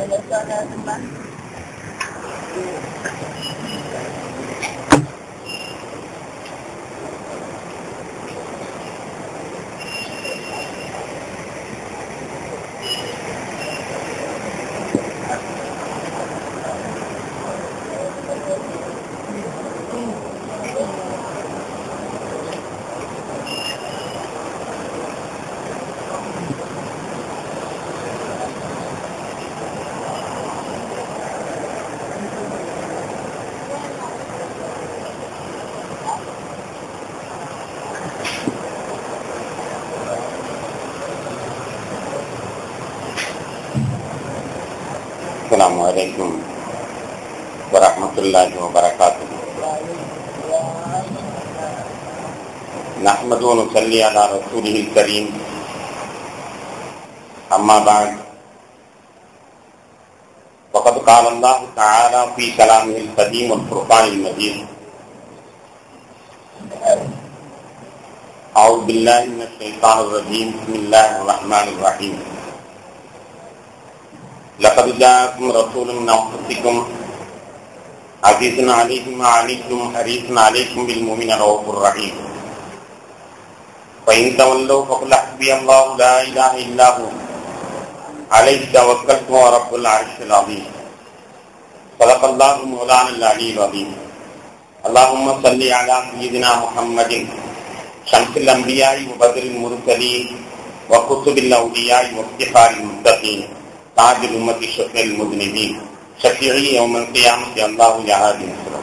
السلام عليكم ورحمة الله وبركاته نحمد ونصلي على رسوله الكريم أما بعد وقد قال الله تعالى في كلامه القديم والفرقان المجيد أعوذ بالله من الشيطان الرجيم بسم الله الرحمن الرحيم لقد جاءكم رسول من أنفسكم عزيز عليه ما عنتم حريص عليكم بالمؤمن رؤوف رحيم فإن تولوا فقل حسبي الله لا إله إلا هو عليه توكلت ورب العرش العظيم صدق الله مولانا العلي العظيم اللهم صل على سيدنا محمد شمس الأنبياء وبدر المرسلين وكتب الأولياء وافتخار المتقين تاج الأمة شفيع المذنبين شفيعي يوم القيامة الله جهاد نصره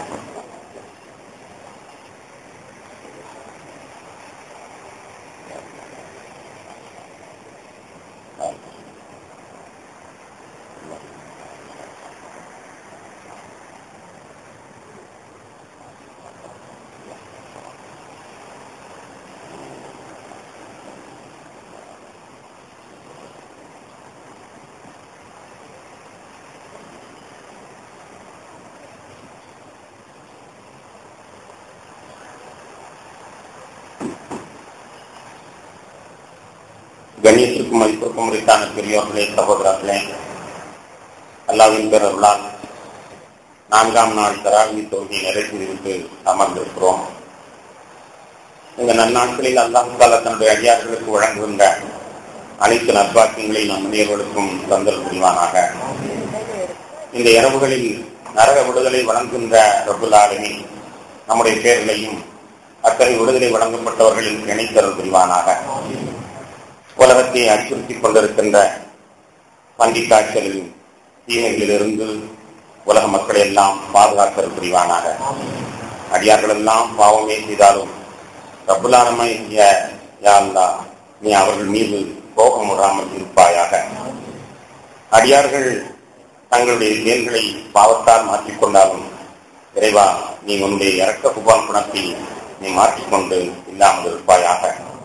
கணேசருக்கும் மதிப்பிற்கும் உரித்தான பெரியோர்களே சகோதரர்களே அல்லாவின் பேரர்களால் நான்காம் நாள் தராவி தொகுதியை நிறைவேறிவிட்டு அமர்ந்திருக்கிறோம் இந்த நன்னாட்களில் அல்லாஹால தன்னுடைய அடியார்களுக்கு வழங்குகின்ற அனைத்து நற்பாக்கியங்களை நம் மனிதர்களுக்கும் தந்தல் புரிவானாக இந்த இரவுகளில் நரக விடுதலை வழங்குகின்ற ரபுல்லாலுமே நம்முடைய பேர்களையும் அத்தகைய விடுதலை வழங்கப்பட்டவர்களின் இணைத்தல் புரிவானாக உலகத்தை அச்சுறுத்திக் கொண்டிருக்கின்ற பன்றி காய்ச்சலின் தீமைகளிலிருந்து உலக மக்களை எல்லாம் பாதுகாத்தல் புரிவானாக அடியார்கள் எல்லாம் பாவமே செய்தாலும் ரப்புலானமை யாழ்லா நீ அவர்கள் மீது கோபம் விடாமல் இருப்பாயாக அடியார்கள் தங்களுடைய செயல்களை பாவத்தால் மாற்றிக்கொண்டாலும் இறைவா நீ உன்னுடைய இறக்க புகான் குணத்தை நீ மாற்றிக்கொண்டு இல்லாமல் இருப்பாயாக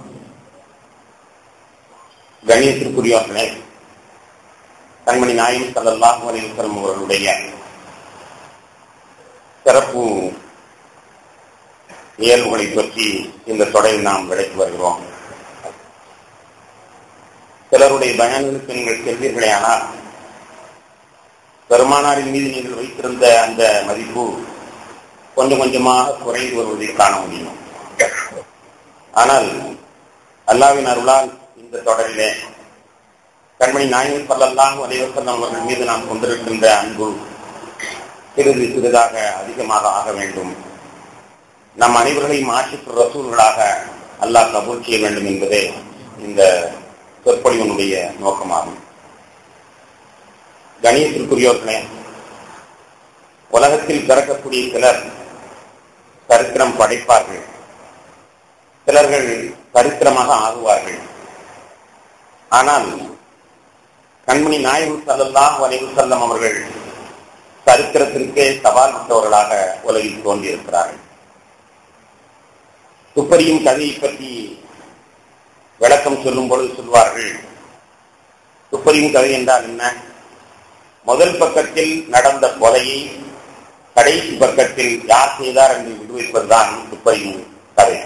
கண்ணியத்திற்குரியவர்களே கண்மணி நாயின் சல்லாஹ் அலிவசலம் அவர்களுடைய சிறப்பு இயல்புகளை பற்றி இந்த தொடரில் நாம் விளக்கி வருகிறோம் சிலருடைய பயன்களுக்கு நீங்கள் செல்வீர்களே ஆனால் பெருமானாரின் மீது நீங்கள் வைத்திருந்த அந்த மதிப்பு கொஞ்சம் கொஞ்சமாக குறைந்து வருவதை காண முடியும் ஆனால் அல்லாவின் அருளால் இந்த தொடரிலே கண்மணி நாயகன் பல்லல்லாம் அனைவசல்லம் அவர்கள் மீது நாம் கொண்டிருக்கின்ற அன்பு சிறிது சிறிதாக அதிகமாக ஆக வேண்டும் நம் அனைவர்களையும் ஆட்சிப்பு ரசூல்களாக அல்லாஹ் கபூல் செய்ய வேண்டும் என்பதே இந்த சொற்பொழிவனுடைய நோக்கமாகும் கணியத்திற்குரியவர்களே உலகத்தில் பிறக்கக்கூடிய சிலர் சரித்திரம் படைப்பார்கள் சிலர்கள் சரித்திரமாக ஆகுவார்கள் ஆனால் கண்மணி நாயகம் சல்லல்லாஹ் வலைவு செல்லம் அவர்கள் சரித்திரத்திற்கே சவால் விட்டவர்களாக உலகில் தோன்றியிருக்கிறார்கள் துப்பறியும் கதையை பற்றி விளக்கம் சொல்லும் பொழுது சொல்வார்கள் துப்பறியும் கதை என்றால் என்ன முதல் பக்கத்தில் நடந்த கொலையை கடைசி பக்கத்தில் யார் செய்தார் என்று விடுவிப்பதுதான் துப்பறியும் கதை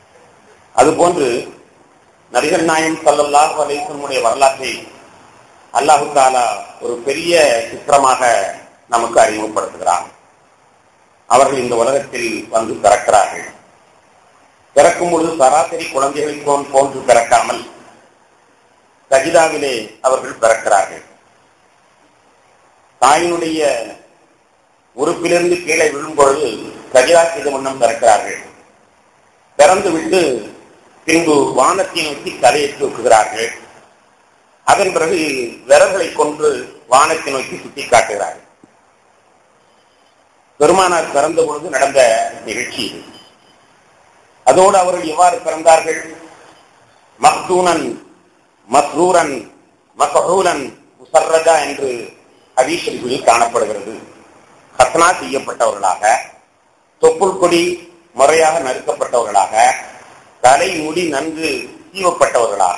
அதுபோன்று நபிகள் நாயம் சல்லல்லாஹு அலைசனுடைய வரலாற்றை அல்லாஹு தாலா ஒரு பெரிய சித்திரமாக நமக்கு அறிமுகப்படுத்துகிறார் அவர்கள் இந்த உலகத்தில் வந்து பிறக்கிறார்கள் பிறக்கும் பொழுது சராசரி குழந்தைகளை போன் போன்று பிறக்காமல் சஜிதாவிலே அவர்கள் பிறக்கிறார்கள் தாயினுடைய உறுப்பிலிருந்து கீழே விழும் பொழுது சஜிதா செய்த வண்ணம் பிறக்கிறார்கள் பிறந்து விட்டு பின்பு வானத்தை நோக்கி தலையேற்றி வைக்கிறார்கள் அதன் பிறகு விரல்களை கொண்டு வானத்தை நோக்கி சுட்டி காட்டுகிறார்கள் பெருமானார் பிறந்த பொழுது நடந்த நிகழ்ச்சி இது அதோடு அவர்கள் எவ்வாறு பிறந்தார்கள் மக்தூனன் மஸ்ரூரன் மசஹூலன் முசர்ரஜா என்று ஹதீஷரிகளில் காணப்படுகிறது ஹத்னா செய்யப்பட்டவர்களாக தொப்புள் கொடி முறையாக நறுக்கப்பட்டவர்களாக தலை முடி நன்கு சீவப்பட்டவர்களாக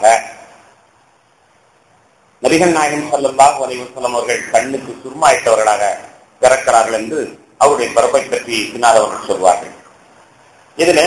நபிகள் நாயகம் சல்லாஹ் அலைவசலம் அவர்கள் கண்ணுக்கு சுருமாயிட்டவர்களாக பிறக்கிறார்கள் என்று அவருடைய பிறப்பை பற்றி பின்னால் அவர்கள் சொல்வார்கள் இதுல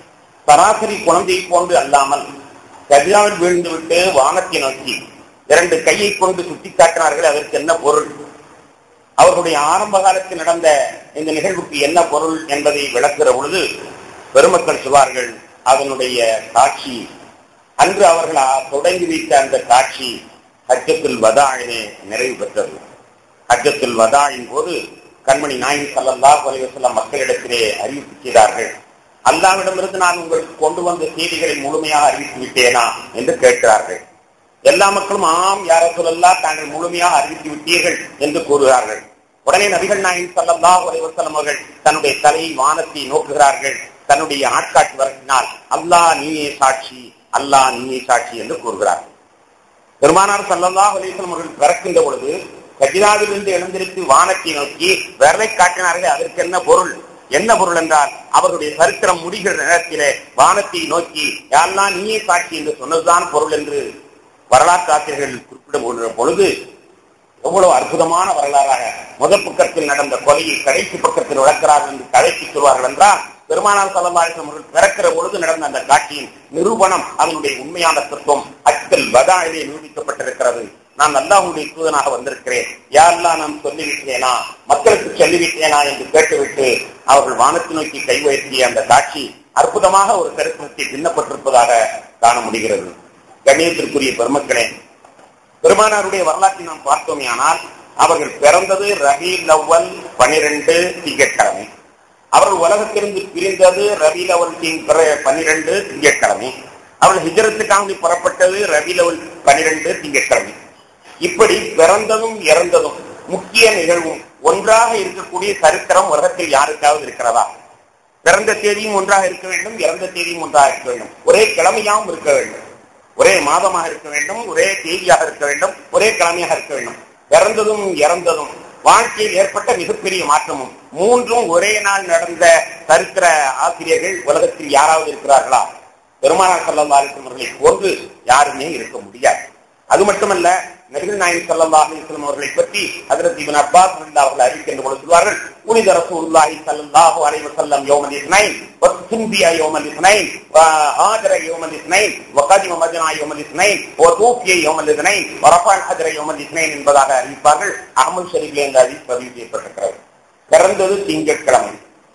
சராசரி குழந்தையை போன்று அல்லாமல் கஜாவில் வீழ்ந்துவிட்டு வானத்தை நோக்கி இரண்டு கையை கொண்டு சுட்டி காட்டினார்கள் அதற்கு என்ன பொருள் அவர்களுடைய ஆரம்ப காலத்தில் நடந்த இந்த நிகழ்வுக்கு என்ன பொருள் என்பதை விளக்குகிற பொழுது பெருமக்கள் சொல்வார்கள் அதனுடைய காட்சி அன்று அவர்கள் தொடங்கி வைத்த அந்த காட்சி ஹஜ்ஜத்துல் வதாயினே நிறைவு பெற்றது ஹஜ்ஜத்துல் வதாயின் போது கண்மணி நாயின் சல்லல்லாஹ் அலைவசல்லம் மக்களிடத்திலே அறிவிப்பு செய்தார்கள் அல்லாவிடமிருந்து நான் உங்களுக்கு கொண்டு வந்த செய்திகளை முழுமையாக அறிவித்து விட்டேனா என்று கேட்கிறார்கள் எல்லா மக்களும் ஆம் யார சொல்லல்லா தாங்கள் முழுமையாக அறிவித்து விட்டீர்கள் என்று கூறுகிறார்கள் உடனே நபிகள் நாயின் சல்லல்லாஹ் அலைவசல்லம் அவர்கள் தன்னுடைய தலையை வானத்தை நோக்குகிறார்கள் தன்னுடைய ஆட்காட்சி வரத்தினால் அல்லாஹ் நீயே சாட்சி அல்லாஹ் நீயே சாட்சி என்று கூறுகிறார்கள் பெருமானார் சல்லல்லாஹ் அலிஸ்லம் அவர்கள் பிறக்கின்ற பொழுது கஜிராவிலிருந்து எழுந்திருத்து வானத்தை நோக்கி விரலை காட்டினார்கள் அதற்கு என்ன பொருள் என்ன பொருள் என்றால் அவர்களுடைய சரித்திரம் முடிகிற நேரத்திலே வானத்தை நோக்கி யாரெல்லாம் நீயே சாட்சி என்று சொன்னதுதான் பொருள் என்று வரலாற்று ஆசிரியர்கள் குறிப்பிடும் பொழுது எவ்வளவு அற்புதமான வரலாறாக முதல் பக்கத்தில் நடந்த கொலையை கடைசி பக்கத்தில் விளக்கிறார்கள் என்று கடைசி சொல்வார்கள் என்றால் பெருமானார் சல்லல்லாஹு அவர்கள் பிறக்கிற பொழுது நடந்த அந்த காட்சியின் நிரூபணம் அதனுடைய உண்மையான தத்துவம் அச்சல் வதாயிலே நிரூபிக்கப்பட்டிருக்கிறது நான் அல்லாஹுடைய தூதனாக வந்திருக்கிறேன் யாரெல்லாம் நான் சொல்லிவிட்டேனா மக்களுக்கு சொல்லிவிட்டேனா என்று கேட்டுவிட்டு அவர்கள் வானத்தை நோக்கி கை உயர்த்திய அந்த காட்சி அற்புதமாக ஒரு கருத்துவத்தை பின்னப்பட்டிருப்பதாக காண முடிகிறது கண்ணியத்திற்குரிய பெருமக்களே பெருமானாருடைய வரலாற்றை நாம் பார்த்தோமே ஆனால் அவர்கள் பிறந்தது ரபீல் அவ்வல் பனிரெண்டு திங்கட்கிழமை அவர்கள் உலகத்திலிருந்து பிரிந்தது ரபீல் அவல் பன்னிரண்டு திங்கட்கிழமை அவர்கள் ஹிஜரத்துக்காக புறப்பட்டது ரபீல் அவல் பனிரெண்டு திங்கட்கிழமை இப்படி பிறந்ததும் இறந்ததும் முக்கிய நிகழ்வும் ஒன்றாக இருக்கக்கூடிய சரித்திரம் உலகத்தில் யாருக்காவது இருக்கிறதா பிறந்த தேதியும் ஒன்றாக இருக்க வேண்டும் இறந்த தேதியும் ஒன்றாக இருக்க வேண்டும் ஒரே கிழமையாகவும் இருக்க வேண்டும் ஒரே மாதமாக இருக்க வேண்டும் ஒரே தேதியாக இருக்க வேண்டும் ஒரே கிழமையாக இருக்க வேண்டும் பிறந்ததும் இறந்ததும் வாழ்க்கையில் ஏற்பட்ட மிகப்பெரிய மாற்றமும் மூன்றும் ஒரே நாள் நடந்த சரித்திர ஆசிரியர்கள் உலகத்தில் யாராவது இருக்கிறார்களா பெருமானார் சல்லா அலிஸ்லம் போன்று யாருமே இருக்க முடியாது அது மட்டுமல்ல நபிகள் நாயகம் சல்லா அலிஸ்லம் அவர்களை பற்றி அதற்கு இவன் அப்பாஸ் அவர்கள் அறிவிக்கின்ற பொழுது சொல்வார்கள் புனித ரசூலுல்லாஹி ஸல்லல்லாஹு அலைஹி வஸல்லம் யௌமல் இஸ்னைன் வஸ்தின்பியா யௌமல் இஸ்னைன் وهاجر يوم الاثنين وقدم مدينة يوم الاثنين وتوفي يوم الاثنين ورفع الحجر يوم الاثنين என்பதாக அறிவிப்பார்கள் அகமது ஷரீஃபில் இந்த அறிவிப்பு பதிவு செய்யப்பட்டிருக்கிறது பிறந்தது திங்கட்கிழமை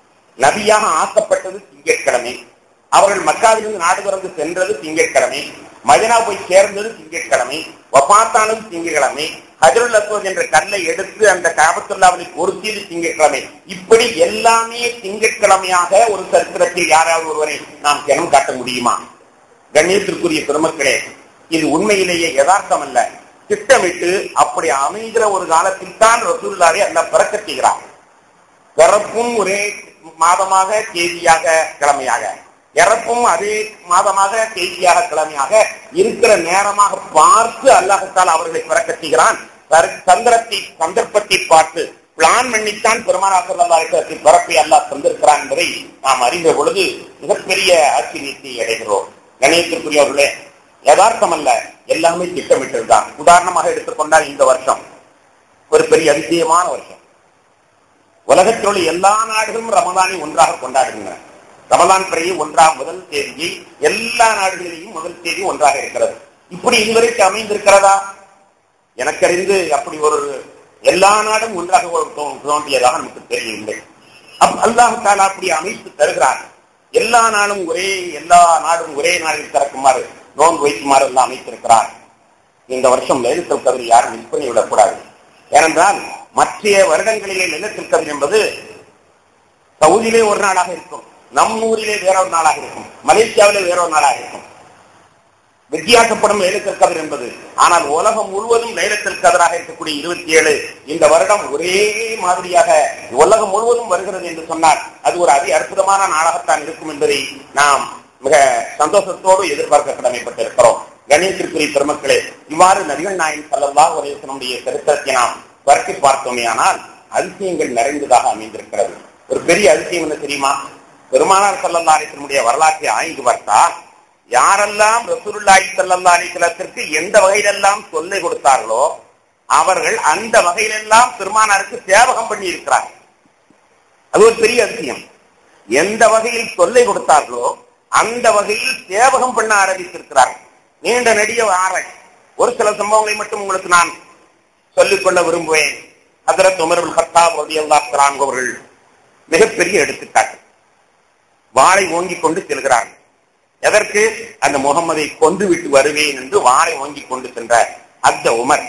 நபியாக ஆக்கப்பட்டது திங்கட்கிழமை அவர்கள் மக்காவிலிருந்து நாடு பிறந்து சென்றது திங்கட்கிழமை மதினா போய் சேர்ந்தது திங்கட்கிழமை வபாத்தானது திங்கட்கிழமை ஹஜருல் அஸ்வத் என்ற கல்லை எடுத்து அந்த காபத்துல்லாவில் பொருத்தியது திங்கட்கிழமை இப்படி எல்லாமே திங்கட்கிழமையாக ஒரு சரித்திரத்தில் யாராவது ஒருவரை நாம் தினம் காட்ட முடியுமா கண்ணியத்திற்குரிய பெருமக்களே இது உண்மையிலேயே யதார்த்தம் அல்ல திட்டமிட்டு அப்படி அமைகிற ஒரு காலத்தில் தான் ரசூல்லாவை அல்ல பிறக்க செய்கிறார் பிறப்பும் ஒரே மாதமாக தேதியாக கிழமையாக இறப்பும் அதே மாதமாக செய்தியாக கிழமையாக இருக்கிற நேரமாக பார்த்து அல்லாஹத்தால் அவர்களை பிறக்க செய்கிறான் சந்திரத்தை சந்தர்ப்பத்தை பார்த்து பிளான் பண்ணித்தான் பெருமானாசல்லாத்தின் பிறப்பை அல்லாஹ் தந்திருக்கிறான் என்பதை நாம் அறிந்த பொழுது மிகப்பெரிய ஆச்சரியத்தை அடைகிறோம் கணேசத்திற்குரியவர்களே யதார்த்தம் அல்ல எல்லாமே திட்டமிட்டதுதான் உதாரணமாக எடுத்துக்கொண்டால் இந்த வருஷம் ஒரு பெரிய அதிசயமான வருஷம் உலகத்தில் உள்ள எல்லா நாடுகளும் ரமதானை ஒன்றாக கொண்டாடுகின்றன ரமலான் பிறையை ஒன்றாம் முதல் தேதியை எல்லா நாடுகளிலேயும் முதல் தேதி ஒன்றாக இருக்கிறது இப்படி இதுவரைக்கும் அமைந்திருக்கிறதா எனக்கறிந்து அப்படி ஒரு எல்லா நாடும் ஒன்றாக ஒரு தோ- தோன்றியதாக நமக்கு தெரியவில்லை அப் அல்லாஹ் தாலா அப்படி அமைத்து தருகிறார் எல்லா நாளும் ஒரே எல்லா நாடும் ஒரே நாளில் திறக்குமாறு நோன்பு வைக்குமாறு எல்லாம் அமைத்திருக்கிறார் இந்த வருஷம் லைலத்துல் கதிர் யாரும் மிஸ் பண்ணி விடக்கூடாது ஏனென்றால் மற்ற வருடங்களிலே லைலத்துல் கதிர் என்பது சவுதியிலே ஒரு நாளாக இருக்கும் நம் ஊரிலே வேறொரு நாளாக இருக்கும் மலேசியாவிலே வேறொரு நாளாக இருக்கும் வித்தியாசப்படும் லைலத்துல் கதிர் என்பது ஆனால் உலகம் முழுவதும் லைலத்துல் கதிராக இருக்கக்கூடிய இருபத்தி ஏழு இந்த வருடம் ஒரே மாதிரியாக உலகம் முழுவதும் வருகிறது என்று சொன்னால் அது ஒரு அதி அற்புதமான நாளாகத்தான் இருக்கும் என்பதை நாம் மிக சந்தோஷத்தோடு எதிர்பார்க்க கடமைப்பட்டிருக்கிறோம் கணேசத்திற்குரிய பெருமக்களே இவ்வாறு நபிகள் நாயன் சல்லல்லா உலகத்தினுடைய சரித்திரத்தை நாம் வர்க்கி பார்த்தோமே ஆனால் அதிசயங்கள் நிறைந்ததாக அமைந்திருக்கிறது ஒரு பெரிய அதிசயம் என்ன தெரியுமா பெருமானார் சல்லல்லா அலிசனுடைய வரலாற்றை ஆய்ந்து பார்த்தால் யாரெல்லாம் ரசூலுல்லாஹி ஸல்லல்லாஹு அலைஹி வஸல்லத்திற்கு எந்த வகையிலெல்லாம் சொல்லை கொடுத்தார்களோ அவர்கள் அந்த வகையிலெல்லாம் பெருமானாருக்கு சேவகம் பண்ணி இருக்கிறார்கள் அது ஒரு பெரிய அதிசயம் எந்த வகையில் சொல்லை கொடுத்தார்களோ அந்த வகையில் சேவகம் பண்ண ஆரம்பித்திருக்கிறார்கள் நீண்ட நெடிய ஆராய் ஒரு சில சம்பவங்களை மட்டும் உங்களுக்கு நான் சொல்லிக்கொள்ள விரும்புவேன் ஹதரத் உமருல் ஹத்தாப் ரலியல்லாஹு தஆலா அவர்கள் மிகப்பெரிய எடுத்துக்காட்டு வாளை ஓங்கிக் கொண்டு செல்கிறார்கள் எதற்கு அந்த முகம்மதை கொண்டு விட்டு வருவேன் என்று வாளை ஓங்கிக் கொண்டு சென்ற அந்த உமர்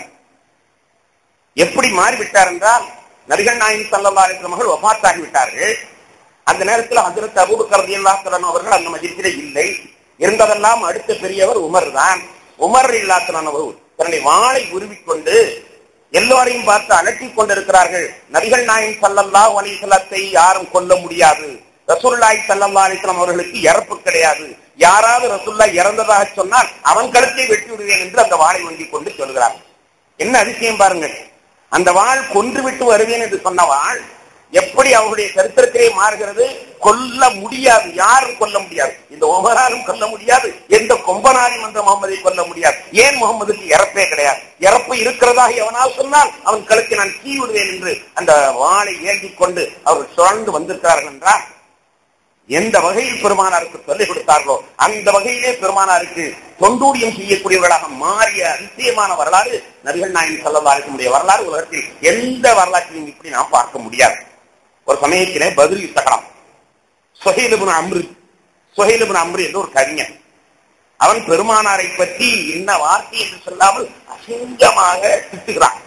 எப்படி மாறிவிட்டார் என்றால் நபிகள் நாயகம் சல்லா அலிஸ்லமர்கள் ஒபாத்தாகி விட்டார்கள் அந்த நேரத்தில் ஹஜரத் அபூபக்கர் ரலியல்லாஹு அன்ஹு அவர்கள் அந்த மஜித்திலே இல்லை இருந்ததெல்லாம் அடுத்த பெரியவர் உமர் தான் உமர் இல்லாத்தலான் அவர்கள் தன்னுடைய வாளை உருவிக்கொண்டு எல்லோரையும் பார்த்து அலட்டிக் கொண்டிருக்கிறார்கள் நபிகள் நாயகம் சல்லல்லாஹு அலைஹி வஸல்லத்தை யாரும் கொல்ல முடியாது ரசூலுல்லாஹி ஸல்லல்லாஹு அலைஹி வஸல்லம் அவர்களுக்கு இறப்பு கிடையாது யாராவது ரசூல்லா இறந்ததாக சொன்னால் அவன் கழுத்தை வெட்டி விடுவேன் என்று அந்த வாளை வங்கி கொண்டு சொல்கிறார்கள் என்ன அதிசயம் பாருங்கள் அந்த வாள் கொன்று விட்டு வருவேன் என்று சொன்ன வாள் எப்படி அவருடைய சரித்திரத்திலே மாறுகிறது கொல்ல முடியாது யாரும் கொல்ல முடியாது இந்த ஒவ்வொருவரும் கொல்ல முடியாது எந்த கொம்பனாரும் அந்த முகமதை கொல்ல முடியாது ஏன் முகமதுக்கு இறப்பே கிடையாது இறப்பு இருக்கிறதாக எவனால் சொன்னால் அவன் கழுத்தை நான் கீ விடுவேன் என்று அந்த வாளை ஏந்திக் கொண்டு அவர்கள் சுழந்து வந்திருக்கிறார்கள் என்றால் எந்த வகையில் பெருமானாருக்கு சொல்லிக் கொடுத்தார்களோ அந்த வகையிலே பெருமானாருக்கு தொண்டூடியம் செய்யக்கூடியவர்களாக மாறிய அதிசயமான வரலாறு நபிகள் நாயகம் செல்லவாருக்குடைய வரலாறு உலகத்தில் எந்த வரலாற்றையும் இப்படி நாம் பார்க்க முடியாது ஒரு சமயத்திலே பதில் யுத்தகலாம் சுஹைலுபின் அம்ரு சுஹைலுபின் அம்ரு என்று ஒரு கவிஞன் அவன் பெருமானாரை பற்றி என்ன வார்த்தை என்று சொல்லாமல் அசிங்கமாக திட்டுகிறான்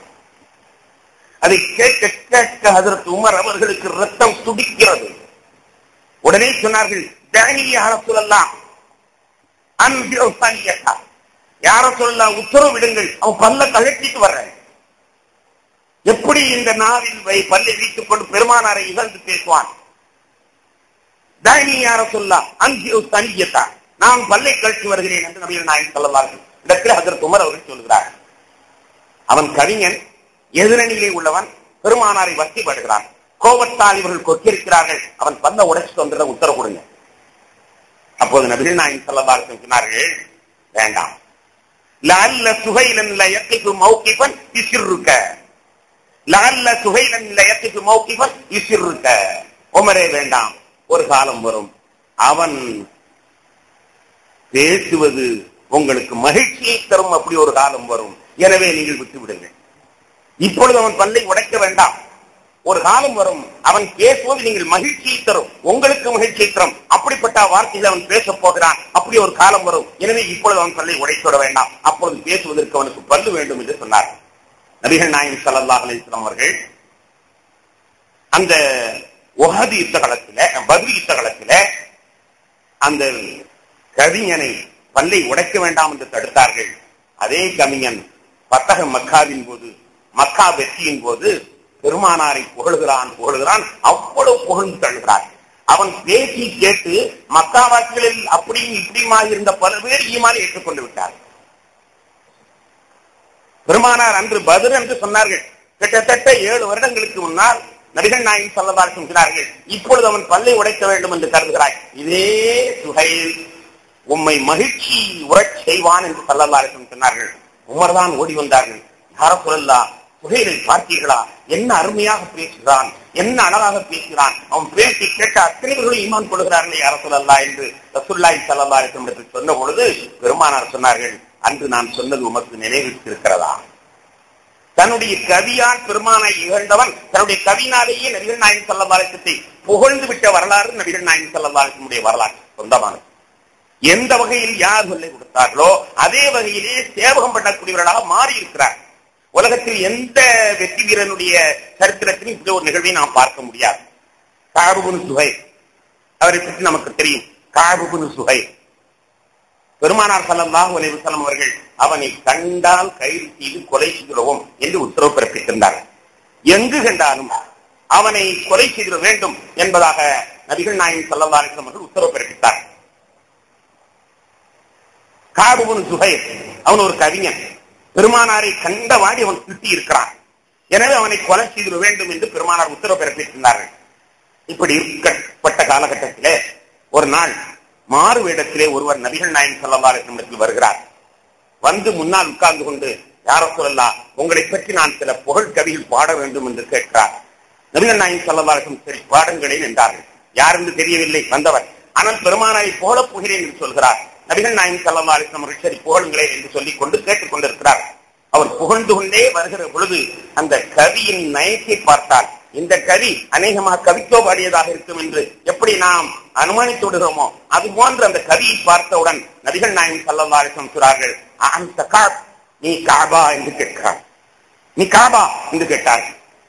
அதை கேட்க கேட்க அதற்கு உமர் அவர்களுக்கு ரத்தம் துடிக்கிறது உடனே சொன்னார்கள் யார சொல்லலாம் யார சொல்லலாம் உத்தரவு விடுங்கள் அவன் பல்ல கழட்டிட்டு வர்றேன் எப்படி இந்த நாவில் வை பல்லை வைத்துக் கொண்டு பெருமானாரை இகழ்ந்து பேசுவான் தாயினி யார சொல்லலாம் அஞ்சு தனியத்தா நான் பல்லை கழட்டி வருகிறேன் என்று நபிகள் நாயகம் சொல்லலார்கள் இடத்தில் அதற்கு உமர் அவர்கள் சொல்கிறார் அவன் கவிஞன் எதிரணியிலே உள்ளவன் பெருமானாரை வசதிப்படுகிறான் கோபத்தால் இவர்கள் கொக்கிருக்கிறார்கள் அவன் பல்ல உடைச்சு வந்துட உத்தரவு கொடுங்க அப்போது நபிகள் நாயகம் சொல்லலார்கள் சொன்னார்கள் வேண்டாம் லஅல்ல சுகைலன் லயக்கிஃபு மௌகிஃபன் யுசிர்ருக லஅல்ல சுகைலன் லயக்கிஃபு மௌகிஃபன் யுசிர்ருக உமரே வேண்டாம் ஒரு காலம் வரும் அவன் பேசுவது உங்களுக்கு மகிழ்ச்சியை தரும் அப்படி ஒரு காலம் வரும் எனவே நீங்கள் விட்டு விடுங்கள் இப்பொழுது அவன் பல்லை உடைக்க வேண்டாம் ஒரு காலம் வரும் அவன் பேசுவது நீங்கள் மகிழ்ச்சியை தரும் உங்களுக்கு மகிழ்ச்சியை தரும் அப்படிப்பட்ட வார்த்தையில் அவன் பேசப் போகிறான் அப்படி ஒரு காலம் வரும் எனவே இப்பொழுது அவன் பல்லை உடைத்துவிட வேண்டாம் அப்பொழுது பேசுவதற்கு அவனுக்கு பல்லு வேண்டும் என்று சொன்னார் நபிகள் நாயகம் சல்லாஹ் அலிஸ்லாம் அவர்கள் அந்த ஒஹது யுத்த களத்தில பதில் யுத்த களத்தில அந்த கவிஞனை பல்லை உடைக்க வேண்டாம் என்று தடுத்தார்கள் அதே கவிஞன் பத்தக மக்காவின் போது மக்கா வெற்றியின் போது பெருமானாரை புகழ்கிறான் புகழ்கிறான் அவ்வளவு புகழ்ந்து தழுகிறார் அவன் பேசி கேட்டு மக்காவாசிகளில் அப்படியும் இப்படியுமா இருந்த பல பேர் ஈமான் ஏற்றுக்கொண்டு விட்டார் பெருமானார் அன்று பதில் என்று சொன்னார்கள் கிட்டத்தட்ட ஏழு வருடங்களுக்கு முன்னால் நடிகன் நாயகம் சொல்லதாக சொல்கிறார்கள் இப்பொழுது அவன் பல்லை உடைக்க வேண்டும் என்று கருதுகிறாய் இதே சுகையில் உம்மை மகிழ்ச்சி உறச் செய்வான் என்று சொல்லலாருக்கும் சொன்னார்கள் உமர்தான் ஓடி வந்தார்கள் யார சொல்லலா புகையிலை பார்த்தீர்களா என்ன அருமையாக பேசுகிறான் என்ன அழகாக பேசுகிறான் அவன் பேசி கேட்ட அத்தனை பேர்களும் ஈமான் கொள்கிறார்களே யார சொல்லலா என்று ரசுல்லாய் சல்லா என்று சொன்ன பொழுது பெருமானார் சொன்னார்கள் அன்று நான் சொன்னது உமக்கு நினைவிற்கு இருக்கிறதா தன்னுடைய கவியால் பெருமானை இகழ்ந்தவன் தன்னுடைய கவினாலேயே நபிகள் நாயகம் செல்லவாலயத்தை புகழ்ந்து விட்ட வரலாறு நபிகள் நாயகம் செல்லவாலயத்தினுடைய வரலாறு சொந்தமானது எந்த வகையில் யார் சொல்லை கொடுத்தார்களோ அதே வகையிலே சேவகம் பண்ணக்கூடியவர்களாக மாறி இருக்கிறார் உலகத்தில் எந்த வெற்றி வீரனுடைய சரித்திரத்திலும் இப்படி ஒரு நிகழ்வை நாம் பார்க்க முடியாது காபுபுன் சுகை அவரை பற்றி நமக்கு தெரியும் காபுபுன் சுகை பெருமானார் சல்லல்லாஹு அலைஹி வஸல்லம் அவர்கள் அவனை கண்டால் கைது செய்து கொலை செய்கிறோம் என்று உத்தரவு பிறப்பித்திருந்தார்கள் எங்கு கண்டாலும் அவனை கொலை செய்திட வேண்டும் என்பதாக நபிகள் நாயகம் சல்லல்லாஹு அலைஹி வஸல்லம் அவர்கள் உத்தரவு பிறப்பித்தார் காபுபுன் சுஹைர் அவன் ஒரு கவிஞன் பெருமானாரை கண்டவாடி அவன் திட்டி இருக்கிறான் எனவே அவனை கொலை செய்திட வேண்டும் என்று பெருமானார் உத்தரவு பிறப்பித்திருந்தார்கள் இப்படி இருக்கப்பட்ட காலகட்டத்திலே ஒரு நாள் மாறு வேடத்திலே ஒருவர் நபிகள் நாயகம் சல்லல்லாஹு வருகிறார் வந்து முன்னால் உட்கார்ந்து கொண்டு யார சொல்லலாம் உங்களை பற்றி நான் சில புகழ் கவிகள் பாட வேண்டும் என்று கேட்கிறார் நபிகள் நாயகம் சல்லல்லாஹு சரி பாடுங்களேன் என்றார்கள் யார் என்று தெரியவில்லை வந்தவர் ஆனால் பெருமானாரை புகழ புகிறேன் என்று சொல்கிறார் நபிகள் நாயகம் சல்லல்லாஹு அவர்கள் சரி புகழுங்களேன் என்று சொல்லிக் கொண்டு கேட்டுக் கொண்டிருக்கிறார் அவர் புகழ்ந்து கொண்டே வருகிற பொழுது அந்த கவியின் நயத்தை பார்த்தால் இந்த கவி அநேகமாக கவித்தோ பாடியதாக இருக்கும் என்று எப்படி நாம் அனுமானித்து விடுகிறோமோ அது போன்று அந்த கவியை பார்த்தவுடன் நபிகள் நாயகம் சல்லா அலிசம் சொல்றார்கள் அந்த கா நீ காபா என்று கேட்கிறார் நீ காபா என்று கேட்டார்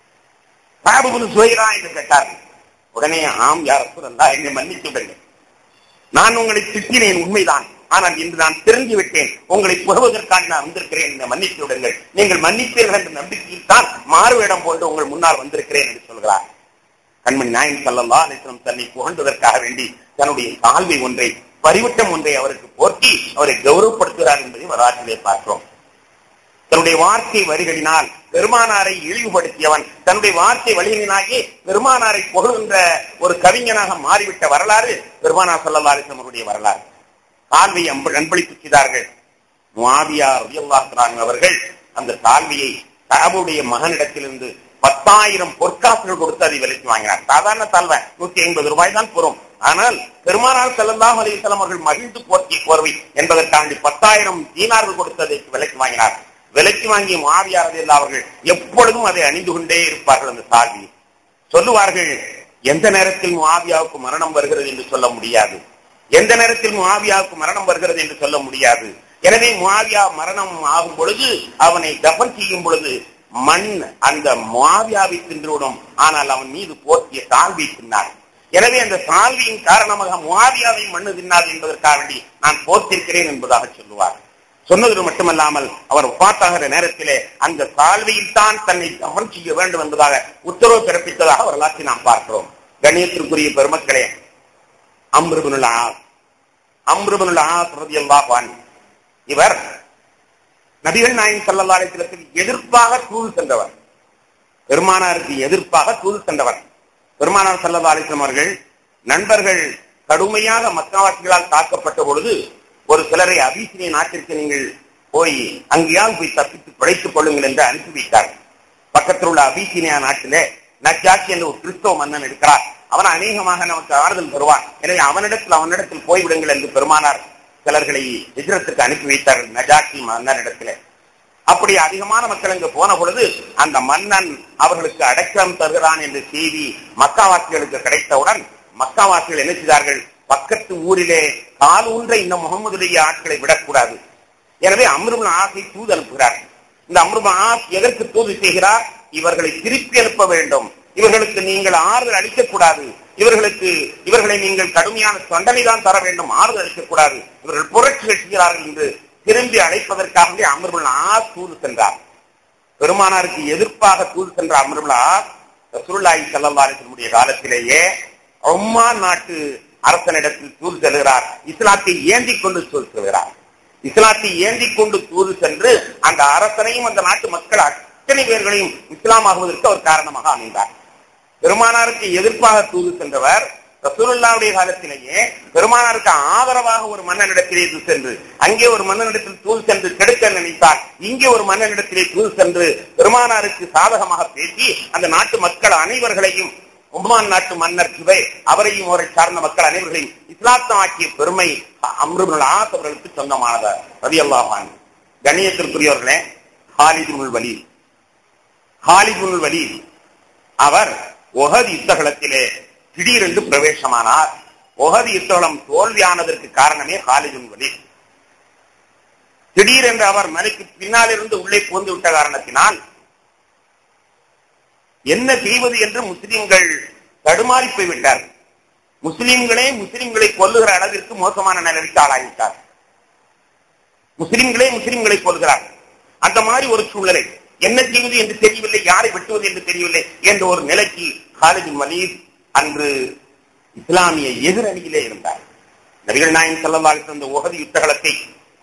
காபுபுன் சுவைரா என்று கேட்டார் உடனே ஆம் யார் சொல்லா என்னை மன்னித்து விடுங்கள் நான் உங்களை திட்டினேன் உண்மைதான் ஆனால் இன்று நான் தெரிந்து விட்டேன் உங்களை புகழ்வதற்காக நான் வந்திருக்கிறேன் என்று மன்னித்து விடுங்கள் நீங்கள் மன்னிப்பீர்கள் என்ற நம்பிக்கையில் தான் மாறுவேடம் போன்று உங்கள் முன்னால் வந்திருக்கிறேன் என்று சொல்கிறார் கண்மணி நாயன் சல்லல்லா அலிஸ்லம் தன்னை புகழ்ந்ததற்காக வேண்டி தன்னுடைய தாழ்வை ஒன்றை பரிவட்டம் ஒன்றை அவருக்கு போர்த்தி அவரை கௌரவப்படுத்துகிறார் என்பதை வரலாற்றிலே பார்க்கிறோம் தன்னுடைய வார்த்தை வரிகளினால் பெருமானாரை இழிவுபடுத்தியவன் தன்னுடைய வார்த்தை வழிகளினாகி பெருமானாரை புகழ்கின்ற ஒரு கவிஞனாக மாறிவிட்ட வரலாறு பெருமானார் சல்லல்லா அலிஸ்லம் அவருடைய வரலாறு தாழ்வை அன்பளிப்பு செய்தார்கள் முவாவியா ரவியல்லாஹான் அவர்கள் அந்த தாழ்வையை தகவுடைய மகனிடத்திலிருந்து பத்தாயிரம் பொற்காசுகள் கொடுத்து அதை விலைக்கு வாங்கினார் சாதாரண தாழ்வை நூத்தி ஐம்பது ரூபாய் தான் போறோம் ஆனால் பெருமானார் செல்லல்லாம் அலிசல்லாம் அவர்கள் மகிழ்ந்து போர்த்திய கோர்வை என்பதற்காண்டி பத்தாயிரம் தீனார்கள் கொடுத்து அதை விலைக்கு வாங்கினார் விலைக்கு வாங்கிய மாவியார் ரதியல்லா அவர்கள் எப்பொழுதும் அதை அணிந்து கொண்டே இருப்பார்கள் அந்த தாழ்வி சொல்லுவார்கள் எந்த நேரத்தில் முஆவியாவுக்கு மரணம் வருகிறது என்று சொல்ல முடியாது எந்த நேரத்தில் முஆவியாவுக்கு மரணம் வருகிறது என்று சொல்ல முடியாது எனவே முஆவியா மரணம் ஆகும் பொழுது அவனை தபன் செய்யும் பொழுது மண் அந்த முஆவியாவை தின்றுவிடும் ஆனால் அவன் மீது போர்த்திய தாழ்வை தின்னார் எனவே அந்த தாழ்வியின் காரணமாக முஆவியாவை மண்ணு தின்னாது என்பதற்காக வேண்டி நான் போர்த்திருக்கிறேன் என்பதாக சொல்லுவார் சொன்னது மட்டுமல்லாமல் அவர் பார்த்தாகிற நேரத்திலே அந்த தாழ்வையில் தான் தன்னை தவன் செய்ய வேண்டும் என்பதாக உத்தரவு பிறப்பித்ததாக வரலாற்றை நாம் பார்க்கிறோம் கணியத்திற்குரிய பெருமக்களே அம்ருபனுல்லா அம்ருபனுல்லா பிரதியல்லாஹான் இவர் நபிகள் நாயகம் சல்லல்லா அலிஸ்லத்துக்கு எதிர்ப்பாக தூது சென்றவர் பெருமானாருக்கு எதிர்ப்பாக தூது சென்றவர் பெருமானார் சல்லல்லா அலிஸ்லம் அவர்கள் நண்பர்கள் கடுமையாக மக்காவாசிகளால் தாக்கப்பட்ட பொழுது ஒரு சிலரை அபிசினிய நாட்டிற்கு நீங்கள் போய் அங்கேயாவது போய் தப்பித்து பிழைத்துக் கொள்ளுங்கள் என்று அனுப்பி வைத்தார் பக்கத்தில் உள்ள அபிசீனியா நாட்டிலே நஜாக்கி என்ற ஒரு கிறிஸ்தவ மன்னன் இருக்கிறார் அவன் அநேகமாக நமக்கு ஆறுதல் தருவான் எனவே அவனிடத்தில் அவனிடத்தில் போய்விடுங்கள் என்று பெருமானார் சிலர்களை எதிரத்துக்கு அனுப்பி வைத்தார்கள் நஜாக்கி மன்னனிடத்திலே அப்படி அதிகமான மக்கள் அங்கு போன பொழுது அந்த மன்னன் அவர்களுக்கு அடைக்கலம் தருகிறான் என்ற செய்தி மக்காவாசிகளுக்கு கிடைத்தவுடன் மக்காவாசிகள் என்ன செய்தார்கள் பக்கத்து ஊரிலே கால் ஊன்ற இந்த முகமதுடைய ஆட்களை விடக்கூடாது எனவே அம்ருபுல் ஆசை தூது அனுப்புகிறார் இந்த அம்ருபுல் ஆஸ் எதற்கு தூது செய்கிறார் இவர்களை திருப்பி அனுப்ப வேண்டும் இவர்களுக்கு நீங்கள் ஆறுதல் அளிக்கக்கூடாது இவர்களுக்கு இவர்களை நீங்கள் கடுமையான தண்டனை தான் தர வேண்டும் ஆறுதல் அளிக்கக்கூடாது இவர்கள் புரட்சிகள் செய்கிறார்கள் என்று திரும்பி அழைப்பதற்காக அமர்புல் ஆஸ் தூது சென்றார் பெருமானாருக்கு எதிர்ப்பாக தூது சென்ற அமர்புல் ஆஸ் ரசூலுல்லாஹி ஸல்லல்லாஹு அலைஹி வஸல்லம் காலத்திலேயே ஒம்மான் நாட்டு அரசனிடத்தில் தூது செல்கிறார் இஸ்லாத்தை ஏந்தி கொண்டு தூது செல்கிறார் இஸ்லாத்தை ஏந்தி கொண்டு தூது சென்று அந்த அரசனையும் அந்த நாட்டு மக்கள் அத்தனை பேர்களையும் இஸ்லாம் ஆகுவதற்கு அவர் காரணமாக அமைந்தார் பெருமானாருக்கு எதிர்ப்பாக தூது சென்றவர் ரசூலுல்லாவுடைய காலத்திலேயே பெருமானாருக்கு ஆதரவாக ஒரு மன்னனிடத்திலே தூது சென்று அங்கே ஒரு மன்னனிடத்தில் தூது சென்று கெடுக்க நினைத்தார் இங்கே ஒரு மன்னனிடத்திலே தூது சென்று பெருமானாருக்கு சாதகமாக பேசி அந்த நாட்டு மக்கள் அனைவர்களையும் உமான் நாட்டு மன்னர் சுவை அவரையும் அவரை சார்ந்த மக்கள் அனைவர்களையும் இஸ்லாத்தம் ஆக்கிய பெருமை அம்ருபுல் ஆஸ் அவர்களுக்கு சொந்தமானதா ரவி அல்லாஹான் கணியத்திற்குரியவர்களே ஹாலிதுல் வலி ஹாலிபுல் வலி அவர் ஒஹது யுத்தகலத்திலே திடீரென்று பிரவேசமானார் ஒஹது யுத்தகலம் தோல்வியானதற்கு காரணமே ஹாலிபுல் வலி திடீரென்று அவர் மலைக்கு பின்னால் இருந்து உள்ளே புகுந்து விட்ட காரணத்தினால் என்ன செய்வது என்று முஸ்லிம்கள் தடுமாறி போய்விட்டார் முஸ்லிம்களே முஸ்லிம்களை கொல்லுகிற அளவிற்கு மோசமான நிலைக்கு ஆளாகிவிட்டார் முஸ்லிம்களே முஸ்லிம்களை கொள்கிறார் அந்த மாதிரி ஒரு சூழ்நிலை என்ன செய்வது என்று தெரியவில்லை யாரை வெட்டுவது என்று தெரியவில்லை என்ற ஒரு நிலைக்கு காலிது மலீத் அன்று இஸ்லாமிய எதிரணியிலே இருந்தார் நபிகள் நாயன் செல்லவாக இருந்த உகதி யுத்தகலத்தை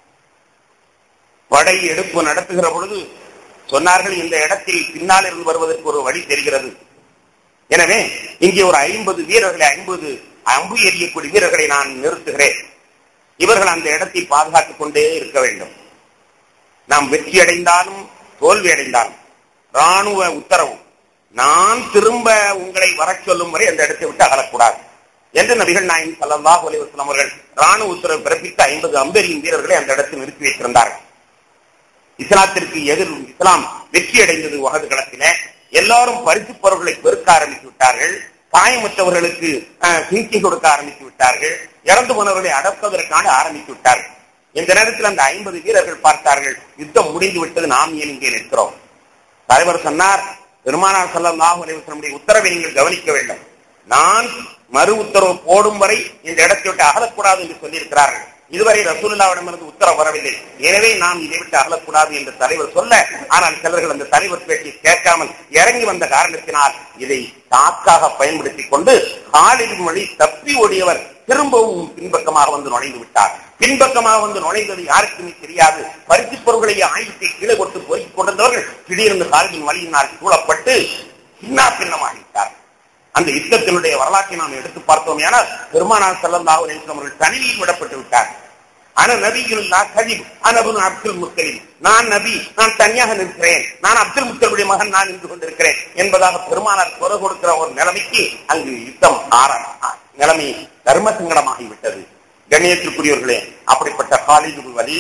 படை எடுப்பு நடத்துகிற பொழுது சொன்னார்கள் இந்த இடத்தில் பின்னால் இருந்து வருவதற்கு ஒரு வழி தெரிகிறது எனவே இங்கே ஒரு ஐம்பது வீரர்களை ஐம்பது அம்பு எறியக்கூடிய வீரர்களை நான் நிறுத்துகிறேன் இவர்கள் அந்த இடத்தை பாதுகாத்துக் கொண்டே இருக்க வேண்டும் நாம் வெற்றி அடைந்தாலும் தோல்வி அடைந்தாலும் ராணுவ உத்தரவு நான் திரும்ப உங்களை வர சொல்லும் வரை அந்த இடத்தை விட்டு அகலக்கூடாது என்று நபிகள் நாயன் சல்லாஹ் அலிவசலம் அவர்கள் ராணுவ உத்தரவு பிறப்பித்த ஐம்பது அம்பெரியின் வீரர்களை அந்த இடத்தில் நிறுத்தி வைத்திருந்தார்கள் இஸ்லாத்திற்கு எதிர் இஸ்லாம் வெற்றி அடைந்தது உகது களத்திலே எல்லாரும் பரிசு பொருட்களை பெருக்க ஆரம்பித்து விட்டார்கள் காயமற்றவர்களுக்கு சிகிச்சை கொடுக்க ஆரம்பித்து விட்டார்கள் இறந்து போனவர்களை அடக்குவதற்கான ஆரம்பித்து விட்டார்கள் இந்த நேரத்தில் அந்த ஐம்பது வீரர்கள் பார்த்தார்கள் யுத்தம் முடிந்து விட்டது நாம் ஏன் இங்கே நிற்கிறோம் தலைவர் சொன்னார் பெருமானார் சல்லாஹூ அலைவசனுடைய உத்தரவை நீங்கள் கவனிக்க வேண்டும் நான் மறு உத்தரவு போடும் வரை இந்த இடத்தை விட்டு அகலக்கூடாது என்று சொல்லியிருக்கிறார்கள் இதுவரை ரசூல்லாவிடமிருந்து உத்தரவு வரவில்லை எனவே நாம் இதை விட்டு அகலக்கூடாது என்று தலைவர் சொல்ல ஆனால் சிலர்கள் அந்த தலைவர் பேட்டி கேட்காமல் இறங்கி வந்த காரணத்தினால் இதை தாக்காக பயன்படுத்திக் கொண்டு காலின் மொழி தப்பி ஓடியவர் திரும்பவும் பின்பக்கமாக வந்து நுழைந்து விட்டார் பின்பக்கமாக வந்து நுழைந்தது யாருக்குமே தெரியாது பரிசு பொருட்களை ஆயுதத்தை கீழே கொடுத்து பொறுக்கிக் கொண்டிருந்தவர்கள் திடீர்னு காலின் வழியினால் சூழப்பட்டு சின்ன பின்னமாகிவிட்டார் அந்த யுத்தத்தினுடைய வரலாற்றை நாம் எடுத்து பார்த்தோம் ஏன்னா பெருமானார் செல்லந்தாக அவர்கள் தனிமையில் விடப்பட்டு விட்டார் ஆனா நபியுல்லா கதிப் அனபுன் அப்துல் முத்தலிம் நான் நபி நான் தனியாக நிற்கிறேன் நான் அப்துல் முத்தலுடைய மகன் நான் நின்று கொண்டிருக்கிறேன் என்பதாக பெருமானார் குறை கொடுக்கிற ஒரு நிலைமைக்கு அங்கு யுத்தம் ஆரம்ப நிலைமை தர்ம சங்கடமாகிவிட்டது கண்ணியத்திற்குரியவர்களே அப்படிப்பட்ட காலிது வழி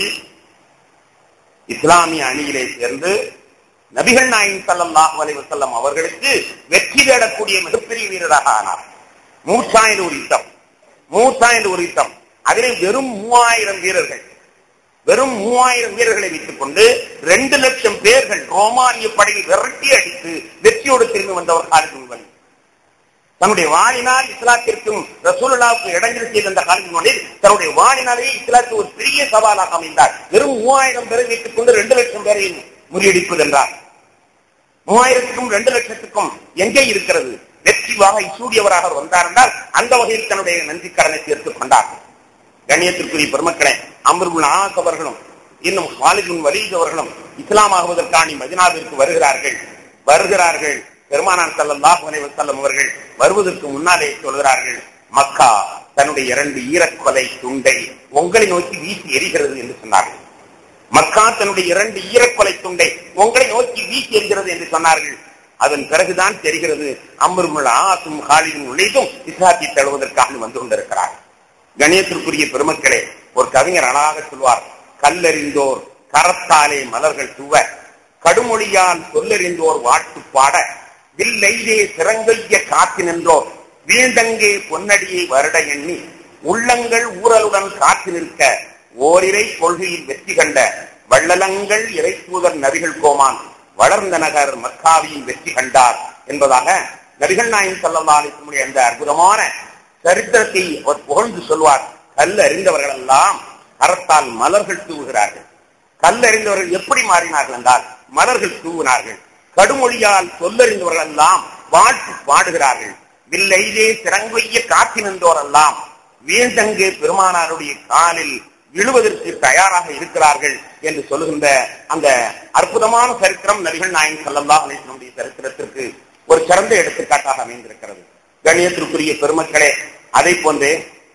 இஸ்லாமிய அணியிலே சேர்ந்து நபிகள் நாயின் சல்லாஹ் அலைவசல்லம் அவர்களுக்கு வெற்றி தேடக்கூடிய மிகப்பெரிய வீரராக ஆனார் மூச்சாயிரம் ஒரு யுத்தம் மூச்சாயிரம் ஒரு யுத்தம் அதிலே வெறும் மூவாயிரம் வீரர்கள் வெறும் மூவாயிரம் வீரர்களை வைத்துக் கொண்டு ரெண்டு லட்சம் பேர்கள் ரோமானிய படையில் விரட்டி அடித்து வெற்றியோடு திரும்பி வந்தவர் காலிதுல் வலி தன்னுடைய வாழினால் இஸ்லாத்திற்கும் ரசூலுல்லாவுக்கு இடைஞ்சல் செய்த அந்த காலத்தினுடைய தன்னுடைய வாழினாலே இஸ்லாத்துக்கு ஒரு பெரிய சவாலாக அமைந்தார் வெறும் மூவாயிரம் பேரை வைத்துக் கொண்டு ரெண்டு லட்சம் பேரை முறியடிப்பது என்றார் மூவாயிரத்துக்கும் ரெண்டு லட்சத்துக்கும் எங்கே இருக்கிறது வெற்றி வாகை சூடியவராக வந்தார் என்றால் அந்த வகையில் தன்னுடைய நன்றி கடனை சேர்த்துக் கொண்டார் கண்ணியத்திற்குரிய பெருமக்களே அமர்வுல் ஆஸ் அவர்களும் இன்னும் ஹாலிதுன் வலீத் அவர்களும் இஸ்லாம் ஆகுவதற்கான மதினாவிற்கு வருகிறார்கள் வருகிறார்கள் பெருமானார் சல்லாஹ் அலைவசல்லம் அவர்கள் வருவதற்கு முன்னாலே சொல்கிறார்கள் மக்கா தன்னுடைய இரண்டு ஈரக்கொலை துண்டை உங்களை நோக்கி வீசி எரிகிறது என்று சொன்னார்கள் மக்கா தன்னுடைய இரண்டு ஈரக்கொலை துண்டை உங்களை நோக்கி வீசி எறிகிறது என்று சொன்னார்கள் அதன் பிறகுதான் தெரிகிறது அமருமுல் ஆசும் ஹாலிதும் உள்ளிட்டும் இஸ்லாத்தை தழுவதற்காக வந்து கொண்டிருக்கிறார் கணேசத்திற்குரிய பெருமக்களே ஒரு கவிஞர் அழகாக சொல்வார் கல்லறிந்தோர் கரத்தாலே மலர்கள் தூவ கடுமொழியால் சொல்லறிந்தோர் வாட்டு பாட வில்லைதே சிறங்கொய்ய காத்து நின்றோர் வீழ்ந்தங்கே பொன்னடியை வருட எண்ணி உள்ளங்கள் ஊரலுடன் காத்து நிற்க ஓரிரை கொள்கையில் வெற்றி கண்ட வள்ளலங்கள் இறை தூதர் நபிகள் கோமான் வளர்ந்த நகர் மக்காவியில் வெற்றி கண்டார் என்பதாக நபிகள் நாயின் சல்லல்லாஹுடைய அந்த அற்புதமான சரித்திரத்தை அவர் புகழ்ந்து சொல்வார் கல் அறிந்தவர்கள் எல்லாம் அறத்தால் மலர்கள் தூவுகிறார்கள் கல் அறிந்தவர்கள் எப்படி மாறினார்கள் என்றால் மலர்கள் தூவினார்கள் கடுமொழியால் சொல்லறிந்தவர்கள் எல்லாம் வாழ்த்து பாடுகிறார்கள் வில்லைதே சிறங்கொய்ய காத்தி நின்றோரெல்லாம் வீழ்தங்கு பெருமானாருடைய காலில் விழுவதற்கு தயாராக இருக்கிறார்கள் என்று சொல்லுகின்ற அந்த அற்புதமான சரித்திரம் நபிகள் நாயன் சல்லல்லா அலிஸ்லமுடைய சரித்திரத்திற்கு ஒரு சிறந்த எடுத்துக்காட்டாக அமைந்திருக்கிறது கணியத்திற்குரிய பெருமக்களே அதை போன்றே